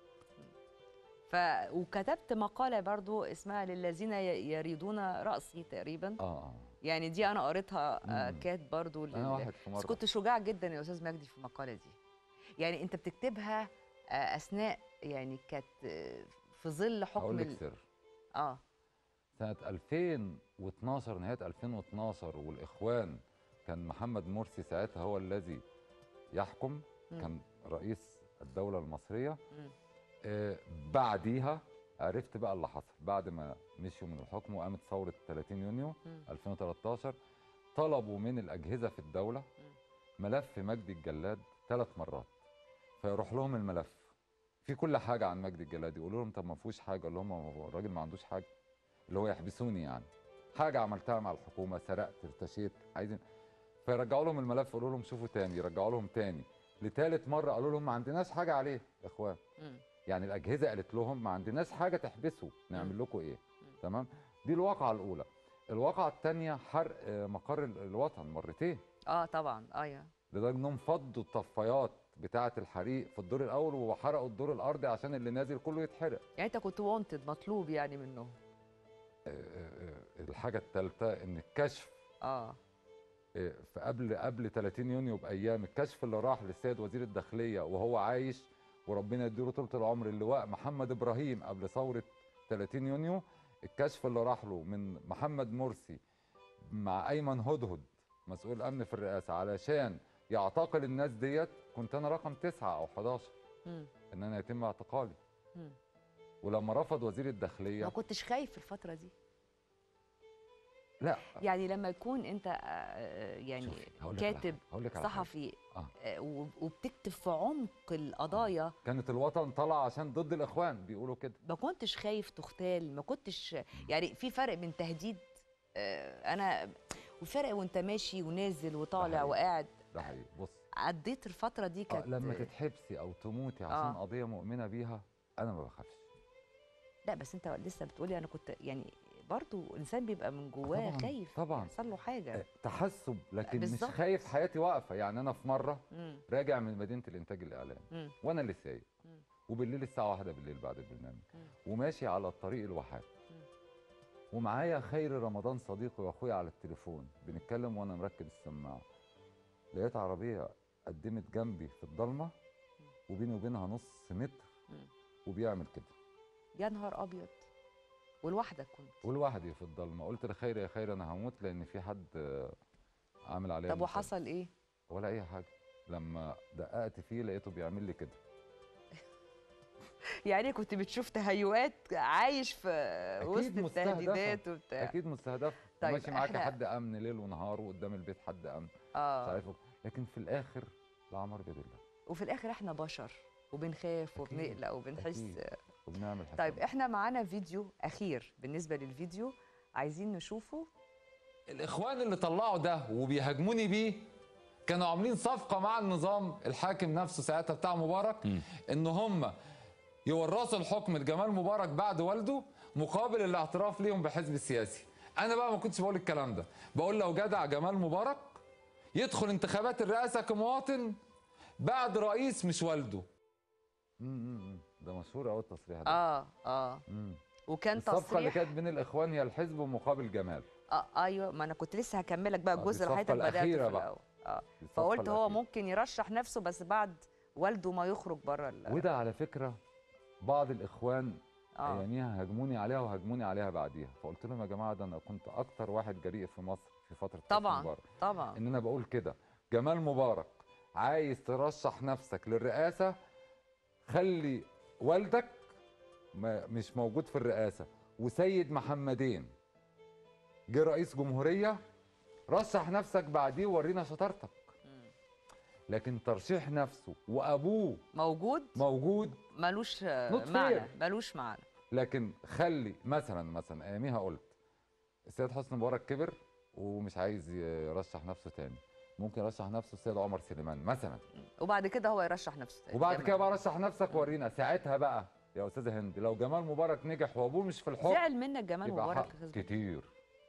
ف وكتبت مقاله برضو اسمها للذين ي- يريدون راسي تقريبا اه اه يعني دي انا قريتها آه مم. كانت برضو لل... انا واحد في بس مره كنت شجاع جدا يا استاذ مجدي في المقاله دي يعني انت بتكتبها آه اثناء يعني كانت آه، في ظل حكم هقول لك ال... سر اه سنه 2012 نهايه 2012 والاخوان كان محمد مرسي ساعتها هو الذي يحكم مم. كان رئيس الدوله المصريه مم. آه، بعديها عرفت بقى اللي حصل بعد ما مشوا من الحكم وقامت ثوره 30 يونيو مم. 2013 طلبوا من الاجهزه في الدوله ملف مجدي الجلاد ثلاث مرات فيروح لهم الملف في كل حاجه عن مجدي الجلاد يقولوا لهم طب ما فيهوش حاجه اللي هم هو الراجل ما عندوش حاجه اللي هو يحبسوني يعني حاجه عملتها مع الحكومه سرقت ارتشيت عايزين فيرجعوا لهم الملف يقولوا لهم شوفوا تاني يرجعوا لهم تاني لثالث مره قالوا لهم ما عندناش حاجه عليه يا اخوان مم. يعني الاجهزه قالت لهم ما عندناش حاجه تحبسه نعمل لكم ايه تمام دي الواقعه الاولى الواقعه الثانيه حرق آه، مقر ال- الوطن مرتين اه طبعا ايوه لدرجه انهم فضوا الطفايات بتاعه الحريق في الدور الاول وحرقوا الدور الارضي عشان اللي نازل كله يتحرق يعني انت كنت وونتد مطلوب يعني منهم آه، آه، آه، الحاجه الثالثه ان الكشف اه آه، في قبل قبل 30 يونيو بايام الكشف اللي راح للسيد وزير الداخليه وهو عايش وربنا يديله طولة العمر اللواء محمد ابراهيم قبل ثوره 30 يونيو الكشف اللي راح له من محمد مرسي مع ايمن هدهد مسؤول الامن في الرئاسه علشان يعتقل الناس ديت كنت انا رقم تسعة او 11 مم. ان انا يتم اعتقالي مم. ولما رفض وزير ما الداخليه كنتش خايف في الفتره دي لا يعني لما يكون انت آه، آه، يعني شوفي، هقول لك على كاتب حاجة، هقول لك على حاجة. صحفي آه. آه، وب- وبتكتب في عمق القضايا كانت الوطن طلع عشان ضد الاخوان بيقولوا كده ما كنتش خايف تختال ما كنتش يعني في فرق بين تهديد آه، انا وفرق وانت ماشي ونازل وطالع حقيقي. وقاعد ده حقيقي بص عديت الفتره دي آه كانت لما تتحبسي او تموتي عشان آه. قضيه مؤمنه بيها انا ما بخافش لا بس انت لسه بتقولي انا كنت يعني برضو انسان بيبقى من جواه طبعاً، خايف طبعاً. يحصل له حاجه آه، تحسب لكن بالظبط. مش خايف حياتي واقفه يعني انا في مره مم. راجع من مدينه الانتاج الاعلامي مم. وانا اللي سايق مم. وبالليل الساعه واحدة بالليل بعد البرنامج مم. وماشي على الطريق الواحات مم. ومعايا خير رمضان صديقي واخويا على التليفون بنتكلم وانا مركب السماعه لقيت عربيه قدمت جنبي في الضلمه وبيني وبينها نص متر مم. وبيعمل كده يا نهار ابيض ولوحدك كنت ولوحدي في الضلمه قلت لخير يا خير انا هموت لان في حد آه، عامل عليا طب مسدس. وحصل ايه ولا اي حاجه لما دققت فيه لقيته بيعمل لي كده يعني كنت بتشوف تهيؤات عايش في وسط مستهدفة. التهديدات وبتاع اكيد مستهدف طيب، ماشي معاك إحنا- حد امن ليل ونهار وقدام البيت حد امن مش اه عارف لكن في الاخر العمر بيد الله وفي الاخر احنا بشر وبنخاف أكيد، وبنقلق وبنحس أكيد. وبنعمل حساب طيب احنا معانا فيديو اخير بالنسبه للفيديو عايزين نشوفه الاخوان اللي طلعوا ده وبيهاجموني بيه كانوا عاملين صفقه مع النظام الحاكم نفسه ساعتها بتاع مبارك ان هم يورثوا الحكم لجمال مبارك بعد والده مقابل الاعتراف ليهم بحزب السياسي انا بقى ما كنتش بقول الكلام ده بقول لو جدع جمال مبارك يدخل انتخابات الرئاسه كمواطن بعد رئيس مش والده مم، مم، مم. ده مشهور قوي التصريح ده اه اه مم. وكان الصفقه اللي تصريح كانت بين الاخوان هي الحزب مقابل جمال آه ايوه ما انا كنت لسه هكملك بقى آه، دي الجزء اللي الصفقة حضرتك بداته في الأخيرة بقى. الاول اه دي الصفقة فقلت هو الأخيرة. ممكن يرشح نفسه بس بعد والده ما يخرج بره ال- وده على فكره بعض الاخوان اه اياميها هاجموني عليها وهاجموني عليها بعديها فقلت لهم يا جماعه ده انا كنت اكتر واحد جريء في مصر في فتره حسني طبعا مبارك طبعا ان انا بقول كده جمال مبارك عايز ترشح نفسك للرئاسه خلي والدك ما مش موجود في الرئاسه وسيد محمدين جه رئيس جمهوريه رشح نفسك بعديه وورينا شطارتك مم. لكن ترشيح نفسه وابوه موجود موجود ملوش آه، Not fair. معنى ملوش معنى لكن خلي مثلا مثلا اياميها قلت السيد حسني مبارك كبر ومش عايز يرشح نفسه تاني ممكن يرشح نفسه السيد عمر سليمان مثلا وبعد كده هو يرشح نفسه تاني وبعد زي ما كده بقى رشح نفسك ورينا ساعتها بقى يا استاذه هند لو جمال مبارك نجح وابوه مش في الحكم زعل منك جمال يبقى مبارك حق يا خزن. كتير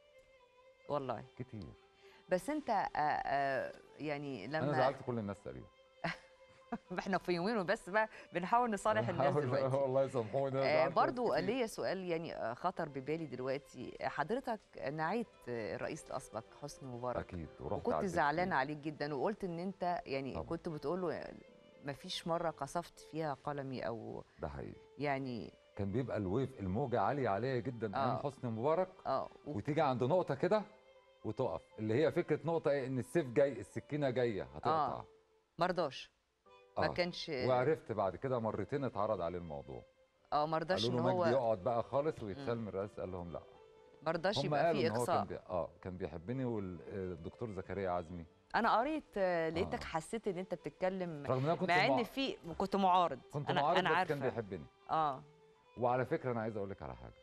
والله كتير بس انت آه آه يعني لما انا زعلت كل الناس تقريبا احنا في يومين وبس بقى بنحاول نصالح الناس بحاول- دلوقتي والله يسامحوني أنا آه زعلت ناس برضو كتير. ليا سؤال يعني آه، خطر ببالي دلوقتي حضرتك نعيت آه، الرئيس الاسبق حسني مبارك اكيد ورحت وكنت عديت زعلان فيه. عليك جدا وقلت ان انت يعني طبعا. كنت بتقول له ما فيش مره قصفت فيها قلمي او ده حقيقي يعني كان بيبقى الويف الموجه عاليه عاليه جدا آه. ايام حسني مبارك اه و- وتيجي عند نقطه كده وتقف اللي هي فكره نقطه ايه ان السيف جاي السكينه جايه هتقطع آه. مرضاش ما آه. كانش وعرفت بعد كده مرتين اتعرض عليه الموضوع اه مرضاش قالوا ان له مجدي هو يقعد بقى خالص ويتشال من الرئاسه قال لهم لا مرضاش هم يبقى قالوا فيه ان هو كان اقصاء بي... اه كان بيحبني والدكتور زكريا عزمي انا قريت آه، لقيتك آه. حسيت ان انت بتتكلم رغم ان انا كنت مع ان مع... في كنت معارض كنت انا معارض انا بس عارفه كان بيحبني اه وعلى فكره انا عايز اقول لك على حاجه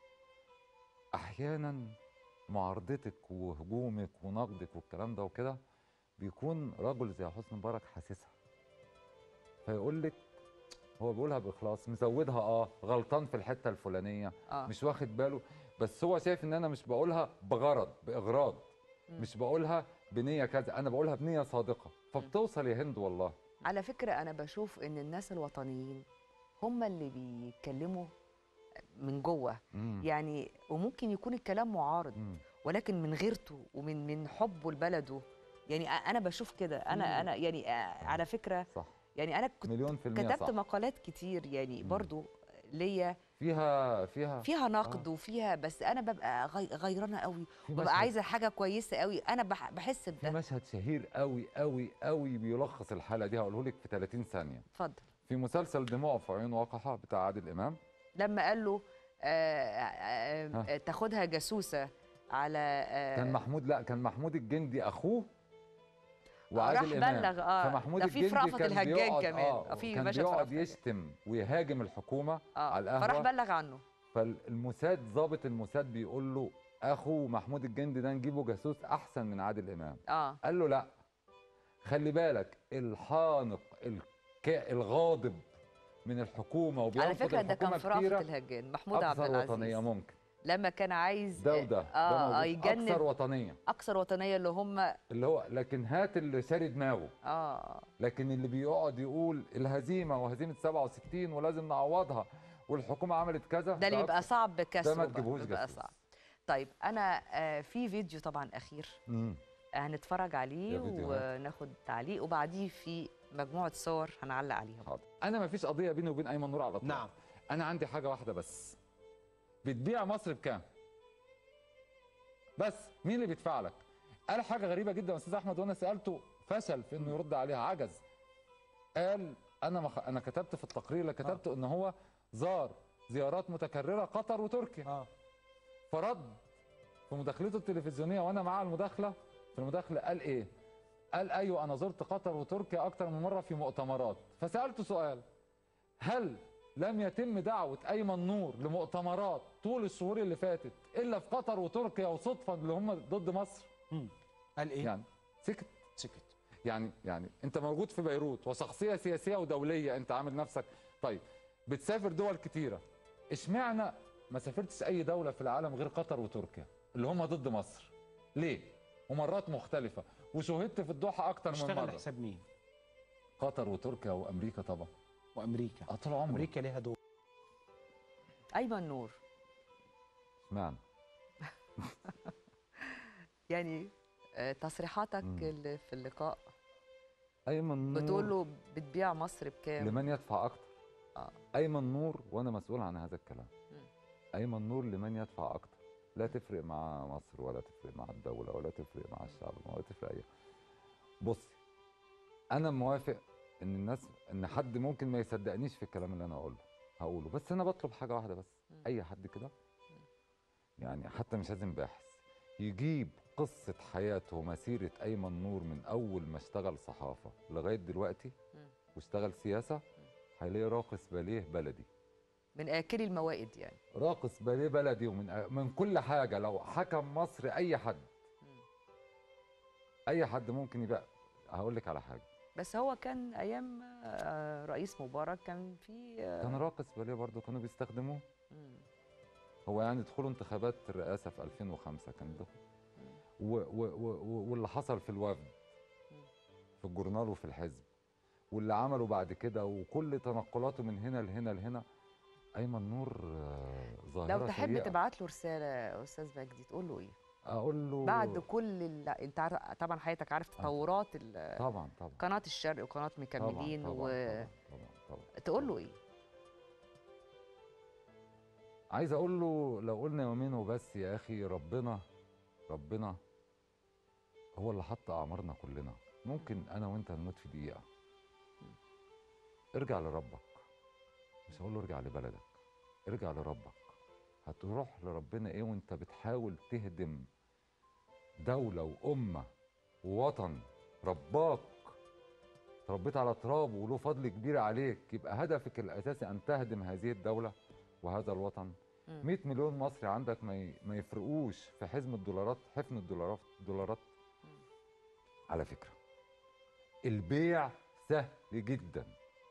احيانا معارضتك وهجومك ونقدك والكلام ده وكده بيكون رجل زي حسني مبارك حاسسها فيقول لك هو بيقولها باخلاص مزودها اه غلطان في الحته الفلانيه اه مش واخد باله بس هو شايف ان انا مش بقولها بغرض باغراض مم. مش بقولها بنيه كذا انا بقولها بنيه صادقه فبتوصل يا هند والله على فكره انا بشوف ان الناس الوطنيين هم اللي بيتكلموا من جوه مم. يعني وممكن يكون الكلام معارض مم. ولكن من غيرته ومن من حبه لبلده يعني أ- انا بشوف كده انا انا يعني آه، على فكره صح يعني انا كنت مليون في المية كتبت صح مقالات كتير يعني مم. برضو ليا فيها فيها فيها نقد وفيها بس انا ببقى غي- غيرانه قوي في ببقى مشهد- عايزه حاجه كويسه قوي انا بح- بحس في بده مشهد شهير قوي قوي قوي بيلخص الحاله دي هقوله لك في 30 ثانيه اتفضل في مسلسل دموع في عيون وقحه بتاع عادل امام لما قال له آه، آه، آه، ها. تاخدها جاسوسه على آه، كان محمود لا كان محمود الجندي اخوه آه، وعادل راح امام بلغ اه فمحمود ده في الجندي فرافه كان الهجان بيقعد- كمان آه آه، في كان مشهد بيقعد فرافة الهجان. يشتم ويهاجم الحكومه اه على فراح القهوه بلغ عنه فالموساد ضابط الموساد بيقول له اخو محمود الجندي ده نجيبه جاسوس احسن من عادل امام اه قال له لا خلي بالك الحانق الكا الغاضب من الحكومه على وبينقد فكره ده كان الحكومه فرافه كتيرة الهجان محمود عبد اكثر وطنيه العزيز ممكن لما كان عايز ده وده ده اه اه موجود. يجنب اكثر وطنيه اكثر وطنيه اللي هم اللي هو لكن هات اللي شاري دماغه اه لكن اللي بيقعد يقول الهزيمه وهزيمه 67 ولازم نعوضها والحكومه عملت كذا ده اللي بيبقى أكثر. صعب كسره ما بقى، تجيبهوش بيبقى جاسوس. صعب طيب انا آه في فيديو طبعا اخير مم. هنتفرج عليه يا فيديوهات. وناخد تعليق وبعديه في مجموعه صور هنعلق عليها حاضر انا ما فيش قضيه بيني وبين ايمن نور على طول نعم انا عندي حاجه واحده بس بتبيع مصر بكام بس مين اللي بيدفع لك قال حاجه غريبه جدا يا استاذ احمد وانا سالته فشل في انه يرد عليها عجز قال انا مخ... انا كتبت في التقرير اللي كتبته ان هو زار زيارات متكرره قطر وتركيا اه فرد في مداخلته التلفزيونيه وانا مع المداخله في المداخله قال ايه قال ايوه انا زرت قطر وتركيا اكتر من مره في مؤتمرات فسالته سؤال هل لم يتم دعوه ايمن نور لمؤتمرات طول الشهور اللي فاتت الا في قطر وتركيا وصدفه اللي هم ضد مصر مم. قال ايه يعني سكت سكت يعني يعني انت موجود في بيروت وشخصيه سياسيه ودوليه انت عامل نفسك طيب بتسافر دول كتيره اشمعنى ما سافرتش اي دوله في العالم غير قطر وتركيا اللي هم ضد مصر ليه ومرات مختلفه وشوهدت في الدوحه اكتر من اشتغل مره حساب مين قطر وتركيا وامريكا طبعا وامريكا اه طول عمري امريكا ليها دور ايمن نور اشمعنى يعني آه، تصريحاتك مم. اللي في اللقاء ايمن نور بتقول له بتبيع مصر بكام لمن يدفع اكتر آه. ايمن نور وانا مسؤول عن هذا الكلام مم. ايمن نور لمن يدفع اكتر لا تفرق مع مصر ولا تفرق مع الدوله ولا تفرق مع الشعب ولا تفرق اي بصي انا موافق ان الناس ان حد ممكن ما يصدقنيش في الكلام اللي انا اقوله هقوله بس انا بطلب حاجه واحده بس مم. اي حد كده يعني حتى مش لازم باحث يجيب قصة حياته ومسيرة أيمن نور من أول ما اشتغل صحافة لغاية دلوقتي مم. واشتغل سياسة هيلاقي راقص باليه بلدي من اكلي الموائد يعني راقص باليه بلدي ومن من كل حاجة لو حكم مصر أي حد مم. أي حد ممكن يبقى هقول لك على حاجة بس هو كان ايام آه، رئيس مبارك كان في آه، كان راقص باليه برضه كانوا بيستخدموه مم. هو يعني دخولوا انتخابات الرئاسة في 2005 كان ده و و و و- واللي حصل في الوفد في الجورنال وفي الحزب واللي عمله بعد كده وكل تنقلاته من هنا لهنا لهنا ايمن نور آه، ظاهره لو تحب سيئة. تبعت له رساله يا استاذ مجدي تقول له ايه اقول له بعد كل ال... انت عارف طبعا حياتك عارف تطورات ال... طبعا طبعا قناه الشرق وقناه مكملين طبعا و... طبعا طبعا, طبعا, طبعا. تقول له ايه عايز اقول له لو قلنا يومين وبس يا اخي ربنا ربنا هو اللي حط اعمارنا كلنا ممكن انا وانت نموت في دقيقه ارجع لربك مش هقول له ارجع لبلدك ارجع لربك هتروح لربنا ايه وانت بتحاول تهدم دولة وأمة ووطن رباك تربيت على تراب وله فضل كبير عليك يبقى هدفك الأساسي أن تهدم هذه الدولة وهذا الوطن مم. 100 مليون مصري عندك ما ي- ما يفرقوش في حزم الدولارات حفن الدولارات دولارات على فكرة البيع سهل جدا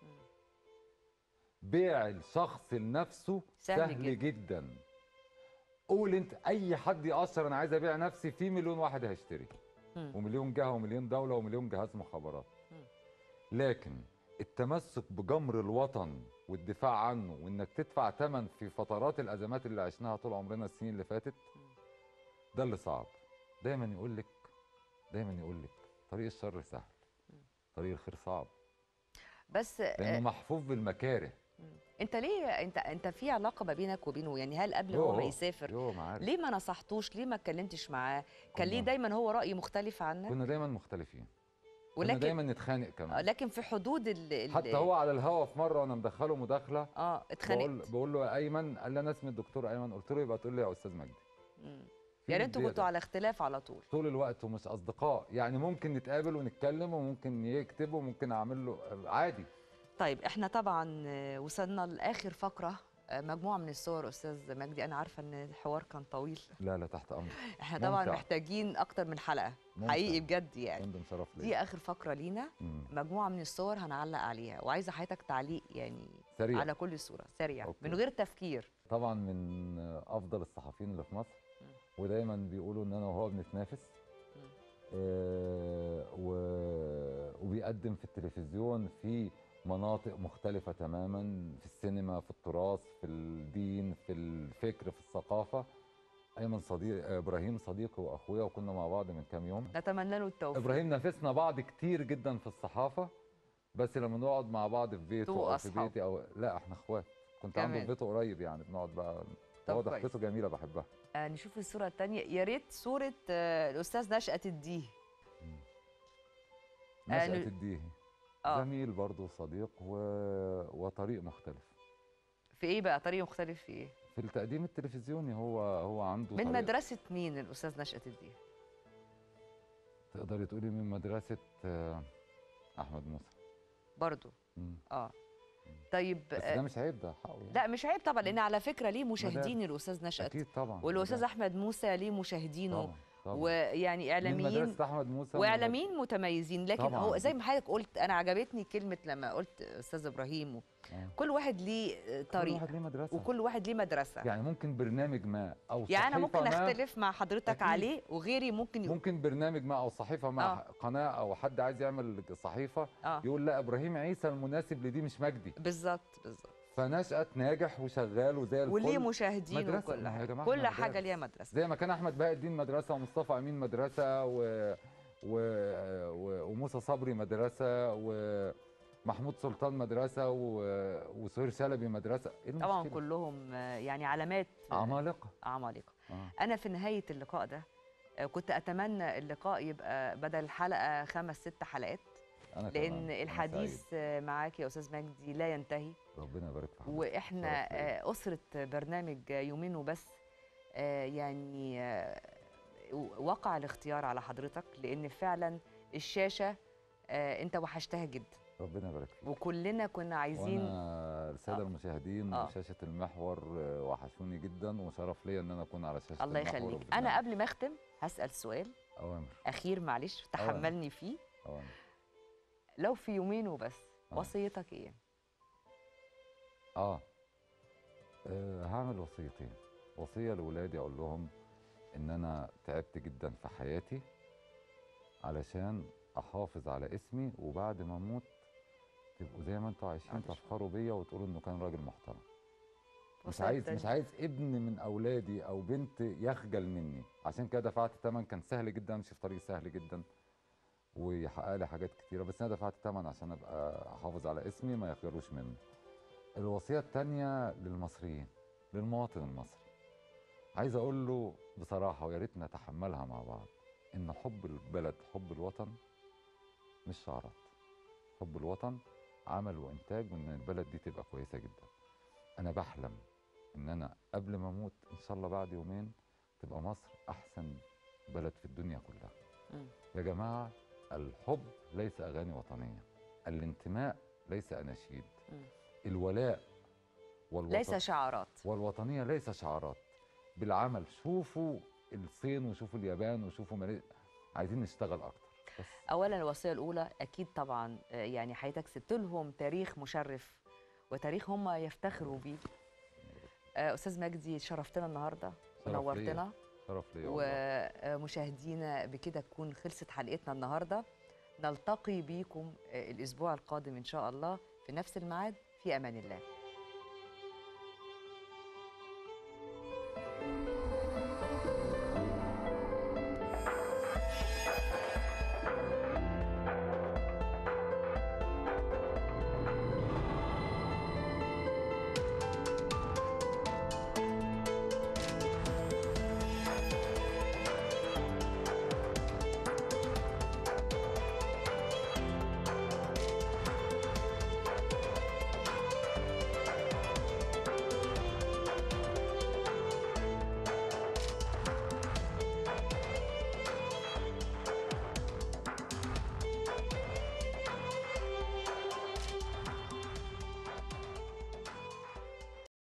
بيع الشخص لنفسه سهل سهل, سهل جداً. جدا. قول انت اي حد يقشر انا عايز ابيع نفسي في مليون واحد هيشتري مم. ومليون جهه ومليون دوله ومليون جهاز مخابرات مم. لكن التمسك بجمر الوطن والدفاع عنه وانك تدفع ثمن في فترات الازمات اللي عشناها طول عمرنا السنين اللي فاتت ده اللي صعب دايما يقول لك دايما يقول لك طريق الشر سهل طريق الخير صعب بس لانه آه، محفوف بالمكاره انت ليه انت انت في علاقه ما بينك وبينه يعني هل قبل هو ما يوه، يسافر يوه معاك ليه ما نصحتوش ليه ما اتكلمتش معاه كان ليه كنا- دايما هو راي مختلف عنك كنا دايما مختلفين كنا ولكن دايما نتخانق آه، كمان لكن في حدود ال ال- حتى هو على الهوا في مره وانا مدخله مداخله اه بقول, اتخانقت بقول له يا ايمن قال لي انا اسمي الدكتور ايمن قلت له يبقى تقول لي يا استاذ مجدي مم. في يعني انتوا دي- كنتوا على اختلاف على طول طول الوقت ومش اصدقاء يعني ممكن نتقابل ونتكلم وممكن يكتب وممكن اعمل له عادي طيب احنا طبعا آه، وصلنا لاخر فقره آه، مجموعه من الصور استاذ مجدي انا عارفه ان الحوار كان طويل لا لا تحت امرك احنا طبعا ممتع. محتاجين اكتر من حلقه ممتع. حقيقي بجد يعني فندم شرف لي دي اخر فقره لينا مم. مجموعه من الصور هنعلق عليها وعايزه حضرتك تعليق يعني سريع على كل صوره سريع أوكي. من غير تفكير طبعا من افضل الصحفيين اللي في مصر مم. ودايما بيقولوا ان انا وهو بنتنافس مم. آه، و- وبيقدم في التلفزيون في مناطق مختلفة تماما في السينما في التراث في الدين في الفكر في الثقافة أيمن صديق آه، إبراهيم صديقي وأخويا وكنا مع بعض من كام يوم نتمنى له التوفيق إبراهيم نافسنا بعض كتير جدا في الصحافة بس لما نقعد مع بعض في بيته تبقوا أو في أصحاب. بيتي أو لا إحنا إخوات كنت عنده كمان. في بيته قريب يعني بنقعد بقى طب هو كويس. ضحكته جميلة بحبها آه نشوف الصوره الثانيه يا ريت صوره آه الاستاذ نشأة الديه آه، نشأة ن- الديهي اه زميل برضه صديق و... وطريق مختلف في ايه بقى طريقه مختلف في ايه في التقديم التلفزيوني هو هو عنده من طريقة. مدرسه مين الاستاذ نشأة الديه تقدري تقولي من مدرسة آه، أحمد موسى برضو مم. اه طيب بس آه ده مش عيب ده حقه يعني. لا مش عيب طبعا لان على فكره ليه مشاهدين مدارس. الاستاذ نشأة أكيد طبعا والاستاذ مدارس. احمد موسى ليه مشاهدينه طبعا طبعا ويعني من اعلاميين مدرسة أحمد موسى واعلاميين متميزين لكن طبعاً. هو زي ما حضرتك قلت انا عجبتني كلمه لما قلت استاذ ابراهيم و- آه. كل واحد ليه آه، كل طريق واحد ليه مدرسة وكل واحد ليه مدرسه يعني ممكن برنامج ما أو يعني انا صحيفة ممكن ما اختلف مع حضرتك أكيد. عليه وغيري ممكن يقول ممكن برنامج ما أو صحيفة مع آه. قناة أو حد عايز يعمل صحيفة اه يقول لا إبراهيم عيسى المناسب لدي مش مجدي بالظبط بالظبط فنشأت ناجح وشغال وزي الفل وليه مشاهدين مدرسة. وكل ما هو يا حاجه جماعة كل إحنا حاجه مدارس. ليها مدرسه زي ما كان احمد بهاء الدين مدرسه ومصطفى امين مدرسه و... و... و... وموسى صبري مدرسه ومحمود سلطان مدرسه و... وسهير شلبي مدرسه ايه طبعا المشكلة؟ كلهم آه، يعني علامات آه، عمالقه عمالقه آه. انا في نهايه اللقاء ده آه، كنت اتمنى اللقاء يبقى بدل الحلقه خمس ست حلقات انا كمان. لان أنا الحديث سعيد. آه، معاك يا استاذ مجدي لا ينتهي ربنا يبارك في حضرتك واحنا شرف ليا. آه، اسره برنامج يومين وبس آه، يعني آه، وقع الاختيار على حضرتك لان فعلا الشاشه آه، انت وحشتها جدا ربنا يبارك فيك وكلنا كنا عايزين وانا الساده آه. المشاهدين آه. وشاشه المحور آه، وحشوني جدا وشرف ليا ان انا اكون على شاشه الله المحور يخليك وبرنامج. انا قبل ما اختم هسال سؤال اوامر اخير معلش تحملني فيه اوامر لو في يومين وبس آه. وصيتك ايه آه. اه هعمل وصيتين وصيه لاولادي اقول لهم ان انا تعبت جدا في حياتي علشان احافظ على اسمي وبعد ما اموت تبقوا زي ما انتوا عايشين معلش. تفخروا بيا وتقولوا انه كان راجل محترم مش وصية عايز تانية. مش عايز ابن من اولادي او بنت يخجل مني عشان كده دفعت ثمن كان سهل جدا امشي في طريق سهل جدا ويحقق لي حاجات كتيره بس انا دفعت ثمن عشان ابقى احافظ على اسمي ما يخجلوش مني الوصيه الثانيه للمصريين للمواطن المصري عايز اقول له بصراحه ويا ريت نتحملها مع بعض ان حب البلد حب الوطن مش شعارات حب الوطن عمل وانتاج وان البلد دي تبقى كويسه جدا انا بحلم ان انا قبل ما اموت ان شاء الله بعد يومين تبقى مصر احسن بلد في الدنيا كلها مم. يا جماعه الحب ليس اغاني وطنيه الانتماء ليس اناشيد مم. الولاء والوطن ليس شعارات والوطنيه ليس شعارات بالعمل شوفوا الصين وشوفوا اليابان وشوفوا مالي... عايزين نشتغل اكتر بس اولا الوصيه الاولى اكيد طبعا آه، يعني حضرتك سبت لهم تاريخ مشرف وتاريخ هم يفتخروا بيه آه، استاذ مجدي شرفتنا النهارده شرف ليا. ونورتنا شرف ليا والله. ومشاهدينا بكده تكون خلصت حلقتنا النهارده نلتقي بيكم آه، الاسبوع القادم ان شاء الله في نفس الميعاد في امان الله